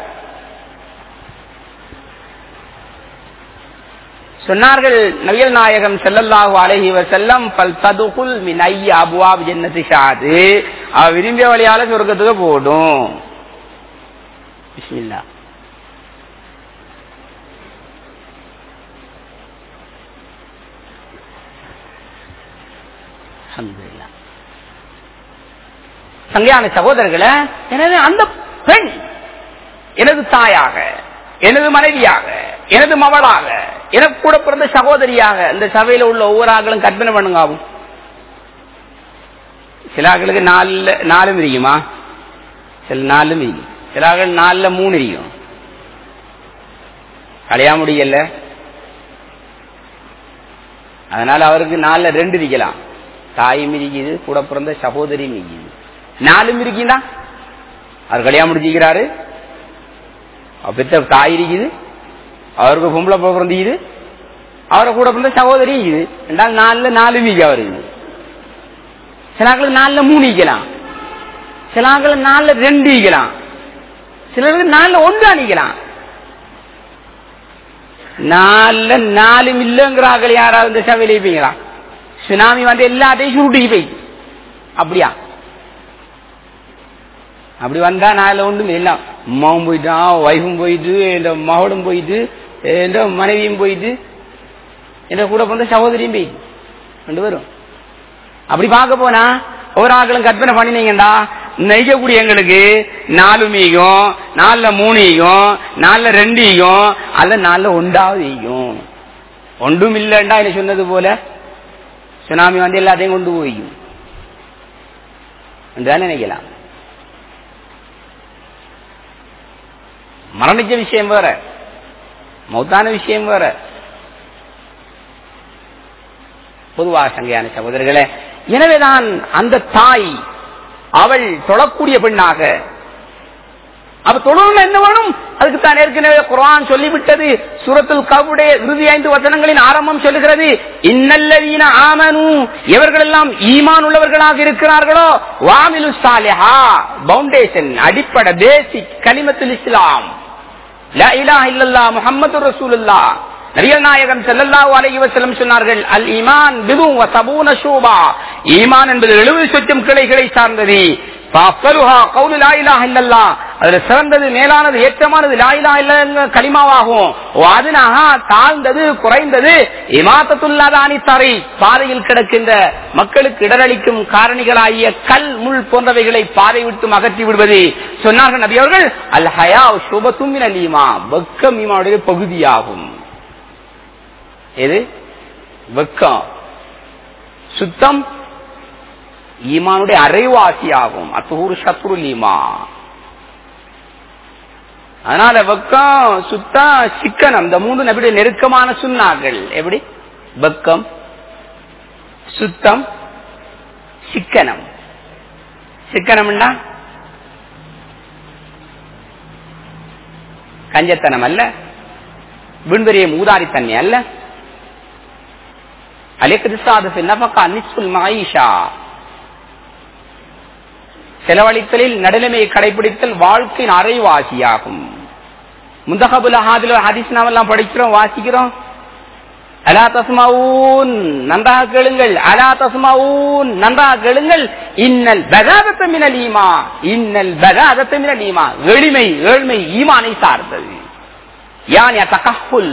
Speaker 1: சொன்னார்கள் நவியல் நாயகம் செல்லல்லாஹு அலஹி வசல்லம் பல் ததுகுல் மின் ஐய அபுவாப் ஜன்னதி ஷாது அவ விரும்பிய வழியால சொர்க்கத்துக்கு போடும் பிஸ்மில்லா சங்கையான சகோதரர்களை எனவே அந்த பெண் எனது தாயாக எனது மனைவியாக எனது மவளாக எனக்கு கூட பிறந்த சகோதரியாக இந்த சபையில உள்ள ஒவ்வொரு ஆக்களும் கற்பனை பண்ணுங்க ஆகும் சில ஆக்களுக்கு நாலுல நாலும் இருக்குமா சில நாலும் இருக்கும் சில ஆக்கள் நாலுல மூணு இருக்கும் கலையா முடியல அதனால அவருக்கு நாலுல ரெண்டு இருக்கலாம் தாயும் இருக்குது கூட பிறந்த சகோதரியும் இருக்குது நாலும் இருக்கீங்களா அவர் கல்யாணம் முடிச்சிக்கிறாரு பெற்ற தாய் இருக்குது அவருக்கு பொம்பளை பிறந்திக்குது அவரை கூட பிறந்த சகோதரி இருக்குது ரெண்டாவது நாலுல நாலு வீக்கு அவருக்கு சில ஆக்களுக்கு நாலுல மூணு ஈக்கலாம் சில ஆக்கள் நாலுல ரெண்டு ஈக்கலாம் சிலருக்கு நாலுல ஒன்று அணிக்கலாம் நாலுல நாலு இல்லைங்கிற ஆக்கள் யாராவது இந்த சபையில இருப்பீங்களா சுனாமி வந்து எல்லாத்தையும் சுருட்டி போய் அப்படியா அப்படி வந்தா நாலுல ஒன்றும் எல்லாம் அம்மாவும் போயிட்டான் ஒய்ஃபும் போயிட்டு என் மகளும் போயிட்டு என் மனைவியும் போயிட்டு என் கூட பிறந்த சகோதரியும் போயிட்டு ரெண்டு பேரும் அப்படி பார்க்க போனா ஒரு ஆக்களும் கற்பனை பண்ணினீங்கடா நெய்யக்கூடிய எங்களுக்கு நாலு மீகும் நாலுல மூணு ஈகும் நாலுல ரெண்டு ஈகும் அல்ல நாலுல ஒன்றாவது ஈகும் ஒன்றும் இல்லைண்டா என்ன சொன்னது போல சுனாமி வந்து எல்லாத்தையும் கொண்டு போய்க்கும் என்றுதான் நினைக்கலாம் மரணிச்ச விஷயம் வேற மௌத்தான விஷயம் வேற பொதுவாக சங்கையான சகோதரர்களே எனவேதான் அந்த தாய் அவள் தொழக்கூடிய பெண்ணாக அவ தொழுவம் என்ன வேணும் அதுக்கு தான் ஏற்கனவே குரான் சொல்லிவிட்டது சூரத்துல் கவுடைய இறுதி ஐந்து வசனங்களின் ஆரம்பம் சொல்லுகிறது இன்னல்லவீன ஆமனு எவர்கள் எல்லாம் ஈமான் உள்ளவர்களாக இருக்கிறார்களோ வாமிலு சாலிஹா பவுண்டேஷன் அடிப்படை பேசிக் கலிமத்துல் இஸ்லாம் லா இலாஹ இல்லல்லாஹ் முஹம்மது ரசூலுல்லாஹ் நபிகள் நாயகம் ஸல்லல்லாஹு அலைஹி வஸல்லம் சொன்னார்கள் அல் ஈமான் பிது வ சபூன ஷூபா ஈமான் என்பது 70 சொச்சம் கிளைகளை சார்ந்தது ஃபஅஃதலுஹா கவுலு லா இலாஹ இல்லல்லாஹ் அதுல சிறந்தது மேலானது ஏற்றமானது லா இலாஹ இல்லல்லாஹ் கலிமாவாகும் வாதுனாஹா தாழ்ந்தது குறைந்தது இமாத்தத்துல்லாதானி தரை பாதையில் கிடக்கின்ற மக்களுக்கு இடரளிக்கும் காரணிகளாகிய கல் முள் போன்றவைகளை பாதை விட்டு அகற்றி விடுவது சொன்னார்கள் நபி அவர்கள் அல் ஹயா சுபத்தும் ஈமா வெக்கம் ஈமாவுடைய பகுதியாகும் எது வெக்கம் சுத்தம் ஈமானுடைய அரைவாசியாகும் அத்தூர் சத்ருல் ஈமா அதனால வெக்கம் சுத்தம் சிக்கனம் இந்த மூன்று நபியுடைய நெருக்கமான சுண்ணாக்கள் எப்படி வெக்கம் சுத்தம் சிக்கனம் சிக்கனம்னா கஞ்சத்தனம் அல்ல விண்வெறிய மூதாரித்தன்மை அல்ல அலிக்ரிசாது நபக்கா நிஸ்புல் மாயிஷா செலவழித்தலில் நடுநிலைமையை கடைபிடித்தல் வாழ்க்கையின் அரைவாசியாகும் முந்தகபுல் ஹாதில் ஹதீஸ் நாமெல்லாம் படிக்கிறோம் வாசிக்கிறோம் அலா தஸ்மாவூன் நன்றாக கேளுங்கள் அலா தஸ்மாவூன் நன்றாக கேளுங்கள் இன்னல் பகாதத்த மினல் ஈமா இன்னல் பகாதத்த மினல் ஈமா எளிமை ஏழ்மை ஈமானை சார்ந்தது யான் தகஃபுல்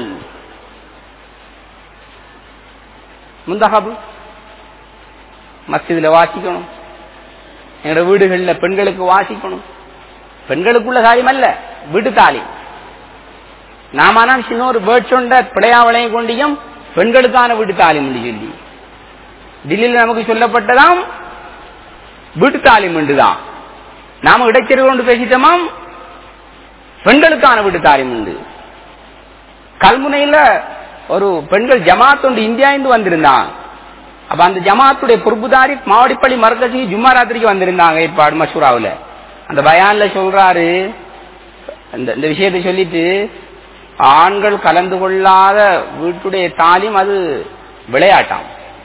Speaker 1: முந்தகபு மஸ்ஜிதுல வாசிக்கணும் எங்களோட வீடுகள்ல பெண்களுக்கு வாசிக்கணும் பெண்களுக்குள்ள காரியம் அல்ல வீட்டு தாலி நாம இன்னொரு பேர்ட் சொண்ட பிழையாவளையும் கொண்டியும் பெண்களுக்கான வீட்டு தாலிம் என்று சொல்லி டில்லியில் நமக்கு சொல்லப்பட்டதாம் வீட்டு தாலிம் என்றுதான் நாம இடைச்செருவு கொண்டு பேசிட்டோமாம் பெண்களுக்கான வீட்டு தாலிம் உண்டு கல்முனையில ஒரு பெண்கள் ஜமாத் ஒன்று இந்தியா இருந்து வந்திருந்தான் அப்ப அந்த ஜமாத்துடைய பொறுப்புதாரி மாவடிப்பள்ளி மரக்கசி ஜும்மா ராத்திரிக்கு வந்திருந்தாங்க இப்ப மசூராவில் அந்த பயான்ல சொல்றாரு இந்த விஷயத்தை சொல்லிட்டு ஆண்கள் கலந்து கொள்ளாத வீட்டுடைய தாலிம் அது விளையாட்டாம்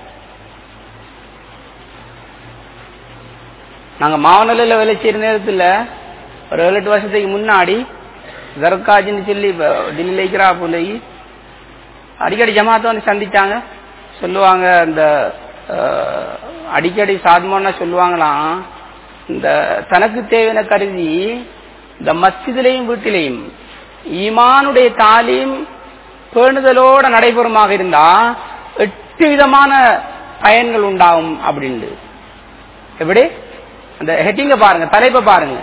Speaker 1: நாங்க மாவனலில் வேலை செய்யற நேரத்தில் ஒரு ஏழு எட்டு வருஷத்துக்கு முன்னாடி தர்காஜின்னு சொல்லி டில்லியில் இருக்கிறா போய் அடிக்கடி ஜமாத்தை வந்து சந்திச்சாங்க சொல்லுவாங்க இந்த அடிக்கடி சாதமான சொல்லுவாங்களாம் இந்த தனக்கு தேவையான கருதி இந்த மஸ்ஜிதிலையும் வீட்டிலையும் ஈமானுடைய தாலீம் பேணுதலோட நடைபெறுமாக இருந்தா எட்டு விதமான பயன்கள் உண்டாகும் அப்படின்னு எப்படி அந்த ஹெட்டிங்க பாருங்க தலைப்பை பாருங்க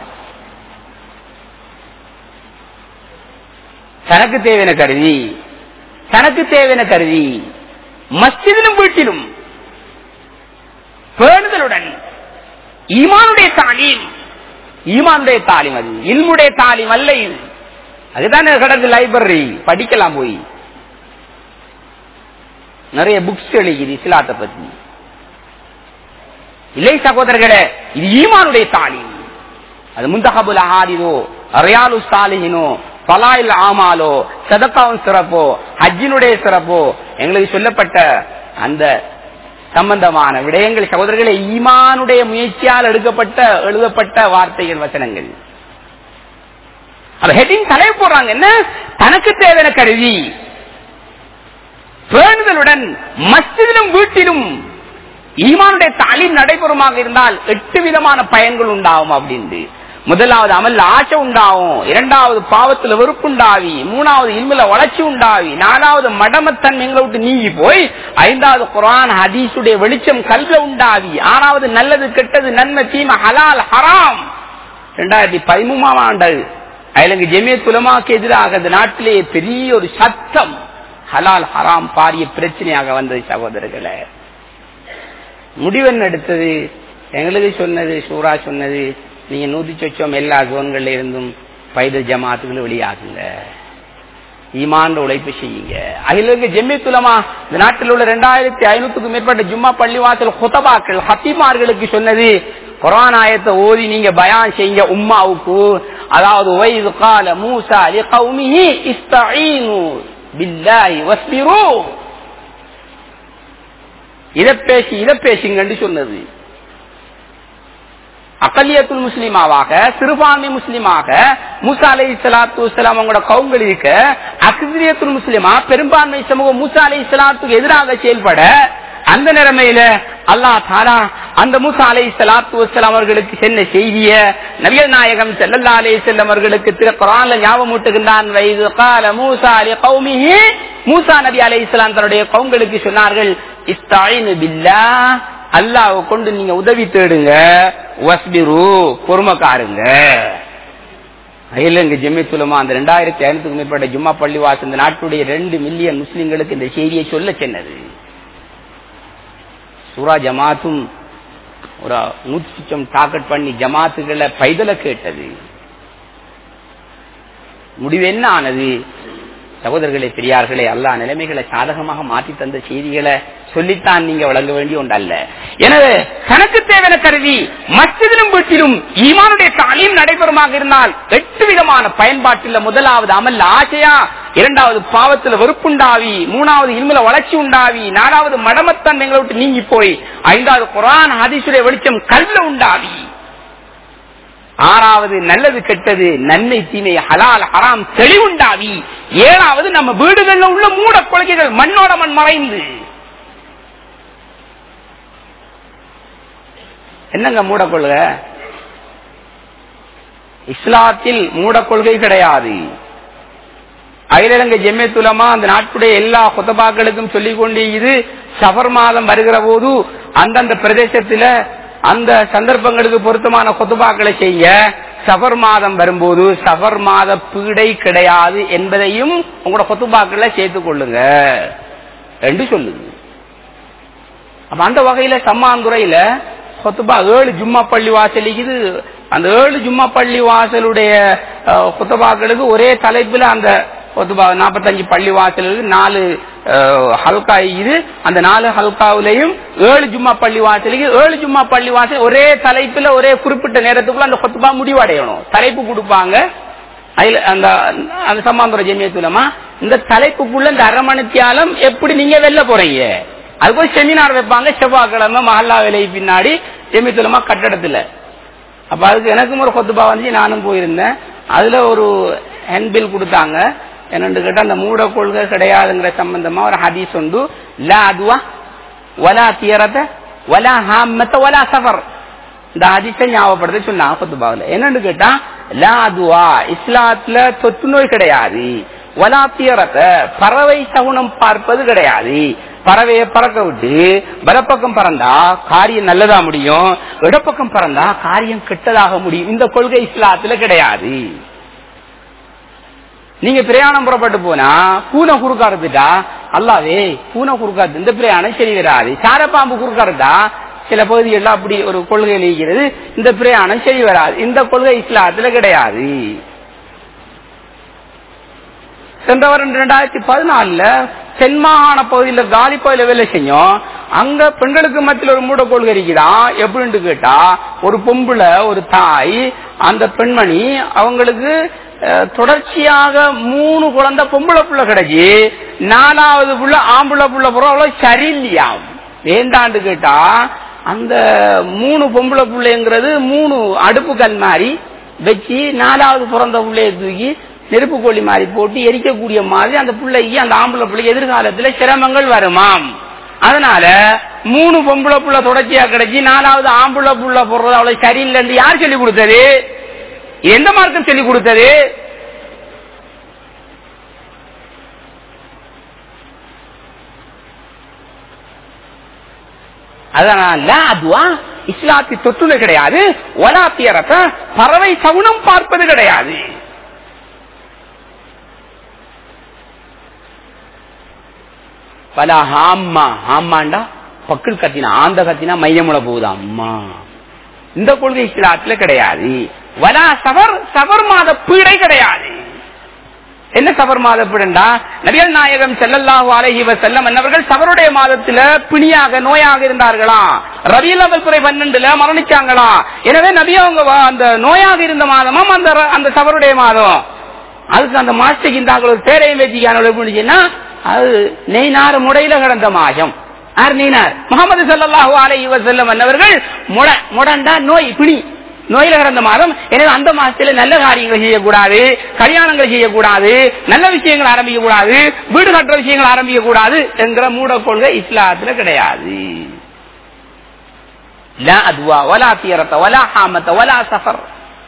Speaker 1: தனக்கு தேவையான கருதி தனக்கு தேவையான கருதி மஸ்ஜிதிலும் வீட்டிலும் பேணுதலுடன் ஈமானுடைய தாலீம் ஈமானுடைய தாலீம் அது இல்முடைய தாலீம் அல்ல இது அதுதானே கிடக்கு லைப்ரரி படிக்கலாம் போய் நிறைய புக்ஸ் எழுதிது இஸ்லாத்தை பத்தி இல்லை சகோதரர்களே இது ஈமானுடைய தாலீம் அது முந்தகபுல் ஆஹாதிதோ அரையாலு சாலிகினோ பலாயில் ஆமாலோ சதக்காவும் சிறப்போ ஹஜ்ஜினுடைய சிறப்போ எங்களுக்கு சொல்லப்பட்ட அந்த சம்பந்தமான விடயங்கள் சகோதரர்களே ஈமானுடைய முயற்சியால் எடுக்கப்பட்ட எழுதப்பட்ட வார்த்தைகள் வசனங்கள் அந்த ஹெட்டிங் தலைய போடுறாங்க என்ன தனக்கு தேவையான கருவி பேணுதலுடன் மஸ்ஜிதிலும் வீட்டிலும் ஈமானுடைய தாலீம் நடைபெறுமாக இருந்தால் எட்டு விதமான பயன்கள் உண்டாகும் அப்படின்னு முதலாவது அமல் ஆசை உண்டாகும் இரண்டாவது பாவத்துல வெறுப்பு உண்டாவி மூணாவது இல்மில வளர்ச்சி உண்டாவி நாலாவது மடமத்தன்மை எங்களை விட்டு நீங்கி போய் ஐந்தாவது குரான் ஹதீஸுடைய வெளிச்சம் கல்வ உண்டாவி ஆறாவது நல்லது கெட்டது நன்மை தீமை ஹலால் ஹராம் இரண்டாயிரத்தி பதிமூணாம் ஆண்டு அயலங்கு ஜெமிய துலமாக்கு எதிராக அந்த நாட்டிலேயே பெரிய ஒரு சத்தம் ஹலால் ஹராம் பாரிய பிரச்சனையாக வந்தது சகோதரர்களே முடிவென்ன எடுத்தது எங்களுக்கு சொன்னது ஷூரா சொன்னது நீங்க நூத்தி சொச்சம் எல்லா ஜோன்கள்ல இருந்தும் பைதல் ஜமாத்துகளை வெளியாகுங்க ஈமான் உழைப்பு செய்யுங்க அகிலங்க ஜெம்மித்துலமா இந்த நாட்டில் உள்ள ரெண்டாயிரத்தி ஐநூத்துக்கும் மேற்பட்ட ஜும்மா பள்ளிவாசல் ஹொத்தபாக்கள் ஹத்திமார்களுக்கு சொன்னது குரான் ஆயத்தை ஓதி நீங்க பயான் செய்யுங்க உம்மாவுக்கு அதாவது வைது கால மூசா லிகௌமிஹி இஸ்தஈனு பில்லாஹி வஸ்பிரு இத பேசி இத பேசுங்கன்னு சொன்னது அக்கல்யத்துல் முஸ்லிமாவாக சிறுபான்மை முஸ்லிமாக மூசா அலை சலாத்து வலாம் அவங்களோட கவுங்கள் இருக்க அக்திரியத்துல் முஸ்லிமா பெரும்பான்மை சமூகம் மூசா அலை சலாத்துக்கு எதிராக செயல்பட அந்த நிலைமையில அல்லா தாரா அந்த மூசா அலை சலாத்து வலாம் அவர்களுக்கு சென்ன செய்திய நபிகள் நாயகம் செல்லல்லா அலே செல்லம் அவர்களுக்கு திரு குரான்ல ஞாபகம் ஊட்டுகின்றான் வயது கால மூசா அலி கௌமிஹி மூசா நபி அலை இஸ்லாம் தன்னுடைய கவுங்களுக்கு சொன்னார்கள் இஸ்தாயின் பில்லா அல்லாவை கொண்டு நீங்க உதவி தேடுங்க வஸ்பிரு பொறுமக்காருங்க அகிலங்க ஜெமித்துலமா அந்த ரெண்டாயிரத்தி ஐநூத்துக்கு மேற்பட்ட ஜும்மா பள்ளி வாசல் இந்த நாட்டுடைய ரெண்டு மில்லியன் முஸ்லிம்களுக்கு இந்த செய்தியை சொல்ல சென்னது சூரா ஜமாத்தும் ஒரு நூத்தி சுச்சம் டாக்கெட் பண்ணி ஜமாத்துகளை பைதல கேட்டது முடிவு என்ன ஆனது சகோதரர்களே பெரியார்களே அல்லா நிலைமைகளை சாதகமாக மாற்றி தந்த செய்திகளை சொல்லித்தான் நீங்க வழங்க வேண்டிய ஒன்றல்ல எனவே தனக்கு தேவையான கருதி மற்றதிலும் வீட்டிலும் ஈமானுடைய தாலியும் நடைபெறுமாக இருந்தால் எட்டு விதமான பயன்பாட்டில் முதலாவது அமல் ஆசையா இரண்டாவது பாவத்தில் வெறுப்புண்டாவி மூணாவது இன்மல வளர்ச்சி உண்டாவி நாலாவது மடமத்தன்மைகளை விட்டு நீங்கி போய் ஐந்தாவது குரான் ஹதீசுடைய வெளிச்சம் கல்ல உண்டாவி ஆறாவது நல்லது கெட்டது நன்மை தீமை ஹலால் ஹராம் தெளிவுண்டாவி ஏழாவது நம்ம வீடுகள்ல உள்ள மூட கொள்கைகள் மண்ணோட மண் மறைந்து என்னங்க மூட கொள்கை இஸ்லாத்தில் மூட கொள்கை கிடையாது அகிலங்க ஜெம்யத்துலமா அந்த நாட்டுடைய எல்லா குத்தபாக்களுக்கும் சொல்லிக் கொண்டே இது சபர் மாதம் வருகிற போது அந்தந்த பிரதேசத்துல அந்த சந்தர்ப்பங்களுக்கு பொருத்தமான கொத்துபாக்களை செய்ய சபர் மாதம் வரும்போது சபர் மாத பீடை கிடையாது என்பதையும் உங்களோட கொத்துபாக்களை சேர்த்துக் கொள்ளுங்க என்று சொல்லுது அப்ப அந்த வகையில சம்மாந்துறையில கொத்துபா ஏழு ஜும்மா பள்ளி வாசலிக்குது அந்த ஏழு ஜும்மா பள்ளி வாசலுடைய கொத்துபாக்களுக்கு ஒரே தலைப்புல அந்த கொத்துபா நாற்பத்தஞ்சு பள்ளி வாசலுக்கு நாலு ஹல்கா இது அந்த நாலு ஹல்காவிலையும் ஏழு ஜும்மா பள்ளி வாசலுக்கு ஏழு ஜும்மா பள்ளி வாசல் ஒரே தலைப்புல ஒரே குறிப்பிட்ட நேரத்துக்குள்ள அந்த கொத்துபா முடிவடையணும் தலைப்பு கொடுப்பாங்க அதுல அந்த அந்த சம்மாந்துர ஜெமியத்துலமா இந்த தலைப்புக்குள்ள இந்த அரை மணித்தியாலம் எப்படி நீங்க வெளில போறீங்க அதுக்கு ஒரு செமினார் வைப்பாங்க செவ்வாய்க்கிழமை மஹல்லா வேலை பின்னாடி ஜெமியத்துலமா கட்டடத்துல அப்ப அதுக்கு எனக்கும் ஒரு கொத்துபா வந்து நானும் போயிருந்தேன் அதுல ஒரு ஹென்பில் கொடுத்தாங்க என்னன்னு கேட்டா அந்த மூட கொள்கை கிடையாதுங்கிற சம்பந்தமா ஒரு ஹதீஸ் உண்டு லா அதுவா வலா தீரத வலா ஹாமத்த வலா சஃபர் இந்த ஹதீஸை ஞாபகப்படுத்த சொன்னாங்க கொத்துபாவில் என்னன்னு கேட்டா லா அதுவா இஸ்லாத்துல தொற்று நோய் கிடையாது வலா தீரத்த பறவை சகுனம் பார்ப்பது கிடையாது பறவையை பறக்க விட்டு வலப்பக்கம் பறந்தா காரியம் நல்லதா முடியும் இடப்பக்கம் பறந்தா காரியம் கெட்டதாக முடியும் இந்த கொள்கை இஸ்லாத்துல கிடையாது நீங்க பிரயாணம் புறப்பட்டு போனா பூனை குறுக்காருந்துட்டா அல்லாவே பூனை குறுக்காது இந்த பிரயாணம் சரி வராது சாரப்பாம்பு குறுக்காருந்தா சில பகுதிகளில் அப்படி ஒரு கொள்கை இருக்கிறது இந்த பிரயாணம் சரி வராது இந்த கொள்கை இஸ்லாத்துல கிடையாது சென்ற வருடம் இரண்டாயிரத்தி பதினாலுல தென்மாகாண பகுதியில் காலி பகுதியில வேலை செஞ்சோம் அங்க பெண்களுக்கு மத்தியில் ஒரு மூட கொள்கை இருக்குதான் எப்படின்னு கேட்டா ஒரு பொம்புல ஒரு தாய் அந்த பெண்மணி அவங்களுக்கு தொடர்ச்சியாக மூணு குழந்தை பொம்பளை புள்ள கிடைச்சி நாலாவது புள்ள ஆம்பளை புள்ள புறம் அவ்வளவு சரியில்லையாம் ஏண்டாண்டு கேட்டா அந்த மூணு பொம்பளை புள்ளைங்கிறது மூணு அடுப்பு கல் மாதிரி வச்சு நாலாவது பிறந்த புள்ளைய தூக்கி நெருப்பு கோழி மாதிரி போட்டு எரிக்கக்கூடிய மாதிரி அந்த பிள்ளைக்கு அந்த ஆம்பளை பிள்ளைக்கு எதிர்காலத்துல சிரமங்கள் வருமாம் அதனால மூணு பொம்பளை புள்ள தொடர்ச்சியா கிடைச்சி நாலாவது ஆம்பளை புள்ள போடுறது அவ்வளவு சரியில்லைன்னு யார் சொல்லி கொடுத்தது எந்த மார்க்கம் சொல்லி கொடுத்தது அதனால அதுவா இஸ்லாத்தி தொற்றுல கிடையாது ஒலாத்தியரத்த பறவை சவுனம் பார்ப்பது கிடையாது பல ஹாம்மா ஹாம்மாண்டா பக்கல் கத்தினா ஆந்த கத்தினா மையமுல போகுது அம்மா இந்த கொள்கை இஸ்லாத்துல கிடையாது வலா சபர் சபர் மாத பீடை கிடையாது என்ன சபர் மாத பீடண்டா நபிகள் நாயகம் செல்லல்லாஹு அலஹி செல்லம் என்னவர்கள் சபருடைய மாதத்துல பிணியாக நோயாக இருந்தார்களா ரவியல் அவல் துறை பன்னெண்டுல மரணிச்சாங்களா எனவே நபி அவங்க அந்த நோயாக இருந்த மாதமும் அந்த அந்த சபருடைய மாதம் அதுக்கு அந்த மாசத்துக்கு இந்த ஒரு பேரையும் வச்சுக்கான அது நெய்னாறு முடையில கிடந்த மாசம் யார் நீனார் முகமது சல்லாஹூ அலை செல்லம் என்னவர்கள் முட முடண்டா நோய் பிணி நோயில கிடந்த மாதம் எனவே அந்த மாசத்துல நல்ல காரியங்கள் செய்யக்கூடாது கல்யாணங்கள் செய்யக்கூடாது நல்ல விஷயங்கள் ஆரம்பிக்க கூடாது வீடு கட்டுற விஷயங்கள் ஆரம்பிக்க கூடாது என்கிற மூட கொள்கை இஸ்லாத்துல கிடையாது அதுவா வலா தீரத்த வலா ஹாமத்த வலா சஃபர்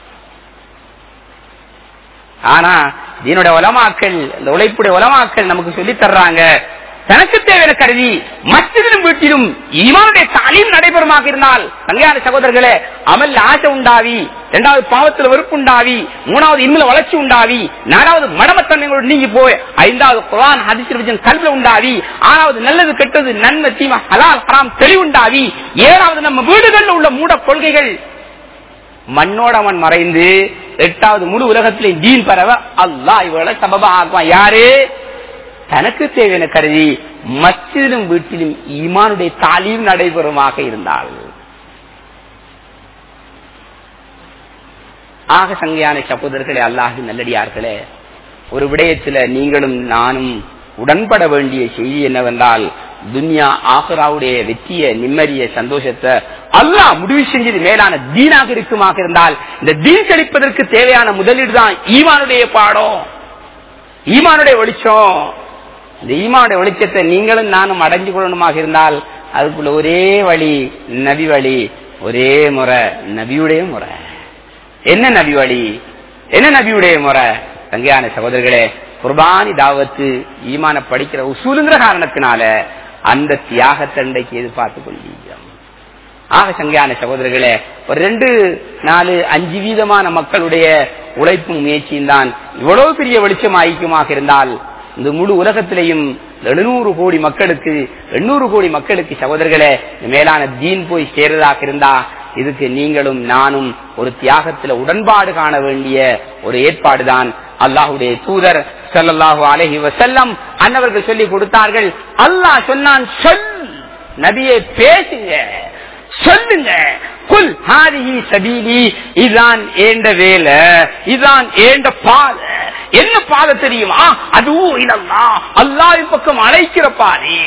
Speaker 1: ஆனா இதனுடைய உலமாக்கள் இந்த உழைப்புடைய உலமாக்கள் நமக்கு சொல்லி தர்றாங்க தனக்கு தேவையான கருதி மற்றதிலும் வீட்டிலும் ஈமானுடைய தாலீம் நடைபெறுமாக இருந்தால் தங்கையான சகோதரர்களே அமல் ஆசை உண்டாவி இரண்டாவது பாவத்தில் வெறுப்பு உண்டாவி மூணாவது இன்னும் வளர்ச்சி உண்டாவி நாலாவது மடமத்தன்மைகளோடு நீங்கி போய் ஐந்தாவது குரான் ஹதிசின் கல்வில உண்டாவி ஆறாவது நல்லது கெட்டது நன்மை தீமா ஹலால் ஹராம் தெளிவுண்டாவி ஏழாவது நம்ம வீடுகளில் உள்ள மூட கொள்கைகள் மண்ணோட அவன் மறைந்து எட்டாவது முழு உலகத்திலே தீன் பரவ அல்லா இவளை சபபா ஆக்குவான் யாரு தனக்கு தேவையான கருதி மச்சிலும் வீட்டிலும் ஈமானுடைய தாலீம் நடைபெறுமாக இருந்தால் ஆக சங்கையான சகோதரர்களே அல்லாஹின் நல்லடியார்களே ஒரு விடயத்துல நீங்களும் நானும் உடன்பட வேண்டிய செய்தி என்னவென்றால் துன்யா ஆஹராவுடைய வெற்றிய நிம்மதிய சந்தோஷத்தை அல்லாஹ் முடிவு செஞ்சது மேலான தீனாக இருக்குமாக இருந்தால் இந்த தீன் கழிப்பதற்கு தேவையான முதலீடு தான் ஈமானுடைய பாடம் ஈமானுடைய வெளிச்சம் இந்த ஈமானுடைய வெளிச்சத்தை நீங்களும் நானும் அடைஞ்சு கொள்ளணுமாக இருந்தால் அதுக்குள்ள ஒரே வழி நபி வழி ஒரே முறை நபியுடைய முறை என்ன நபி வழி என்ன நபியுடைய முறை தங்கையான சகோதரர்களே குர்பானி தாவத்து ஈமான படிக்கிற உசூலுங்கிற காரணத்தினால அந்த தியாகத்தை இன்றைக்கு எதிர்பார்த்து கொள்கிறோம் ஆக சங்கையான சகோதரர்களே ஒரு ரெண்டு நாலு அஞ்சு வீதமான மக்களுடைய உழைப்பும் முயற்சியும் தான் இவ்வளவு பெரிய வெளிச்சம் ஐக்கியமாக இருந்தால் இந்த முழு உலகத்திலையும் எழுநூறு கோடி மக்களுக்கு எண்ணூறு கோடி மக்களுக்கு சகோதரர்களே மேலான தீன் போய் சேர்றதாக இருந்தா இதுக்கு நீங்களும் நானும் ஒரு தியாகத்துல உடன்பாடு காண வேண்டிய ஒரு ஏற்பாடுதான் அல்லாஹுடைய தூதர் சல்லல்லாஹு அலஹி வசல்லம் அன்னவர்கள் சொல்லி கொடுத்தார்கள் அல்லாஹ் சொன்னான் சொல் நபியை பேசுங்க சொல்லுங்க குல் ஹாரிஹி சபீலி இதான் ஏண்ட வேலை இதான் ஏண்ட பாதை என்ன பாதை தெரியுமா அதுவும் இல்லல்லா அல்லாஹ் பக்கம் அழைக்கிற பாதை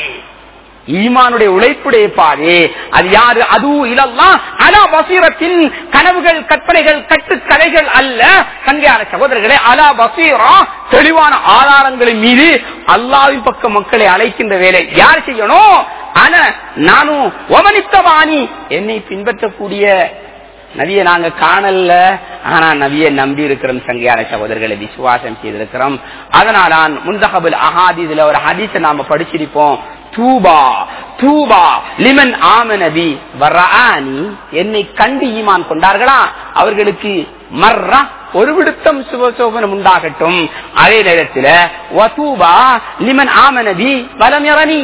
Speaker 1: ஈமானுடைய உழைப்புடைய பாரு அது யாரு அதுவும் இல்லல்லாம் அலா பசீரத்தின் கனவுகள் கற்பனைகள் கட்டுக்கதைகள் அல்ல சங்கையான சகோதரர்களே அலா பசீரா தெளிவான ஆதாரங்களின் மீது அல்லாவின் பக்கம் மக்களை அழைக்கின்ற வேலை யார் செய்யணும் ஆனா நானும் ஒமனித்தவாணி என்னை பின்பற்றக்கூடிய நவிய நாங்க காணல ஆனா நவிய நம்பி இருக்கிறோம் சங்கையான சகோதரர்களை விசுவாசம் செய்திருக்கிறோம் அதனால முந்தகபுல் அஹாதிதுல ஒரு ஹதீஸை நாம படிச்சிருப்போம் தூபா தூபா லிமன் ஆமனபி வரானி என்னை கண்டு ஈமான் கொண்டார்களா அவர்களுக்கு மர்ரா ஒரு விடுத்தம் சுபசோபனம் உண்டாகட்டும் அதே நேரத்தில் வதூபா லிமன் ஆமனபி வலமிரணி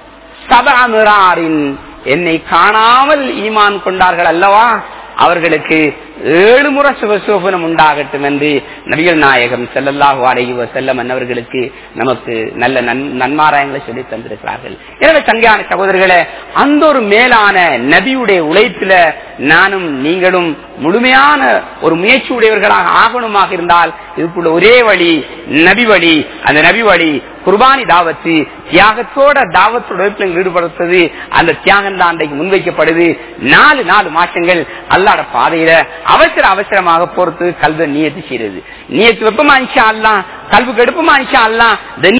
Speaker 1: சபாமிராரின் என்னை காணாமல் ஈமான் கொண்டார்கள் அல்லவா அவர்களுக்கு ஏழு முறை சுபசோபனம் உண்டாகட்டும் என்று நபிகள் நாயகம் செல்லல்லாஹு அலைஹி செல்லம் அன்னவர்களுக்கு நமக்கு நல்ல நன்மாராயங்களை சொல்லி தந்திருக்கிறார்கள் எனவே சங்கையான சகோதரர்களே அந்த ஒரு மேலான நபியுடைய உழைப்பில நானும் நீங்களும் முழுமையான ஒரு முயற்சி உடையவர்களாக ஆகணுமாக இருந்தால் இதுக்குள்ள ஒரே வழி நபி வழி அந்த நபி வழி குர்பானி தாவத்து தியாகத்தோட தாவத்தோட ஈடுபடுத்துறது அந்த தியாகம் தான் அன்றைக்கு முன்வைக்கப்படுது நாலு நாலு மாசங்கள் அல்லாட பாதையில அவசர அவசரமாக போறது கல்வி நியத்து செய்யறது நியத்து வெப்பமா இன்ஷா அல்லா கல்வி கெடுப்பமா இன்ஷா அல்லா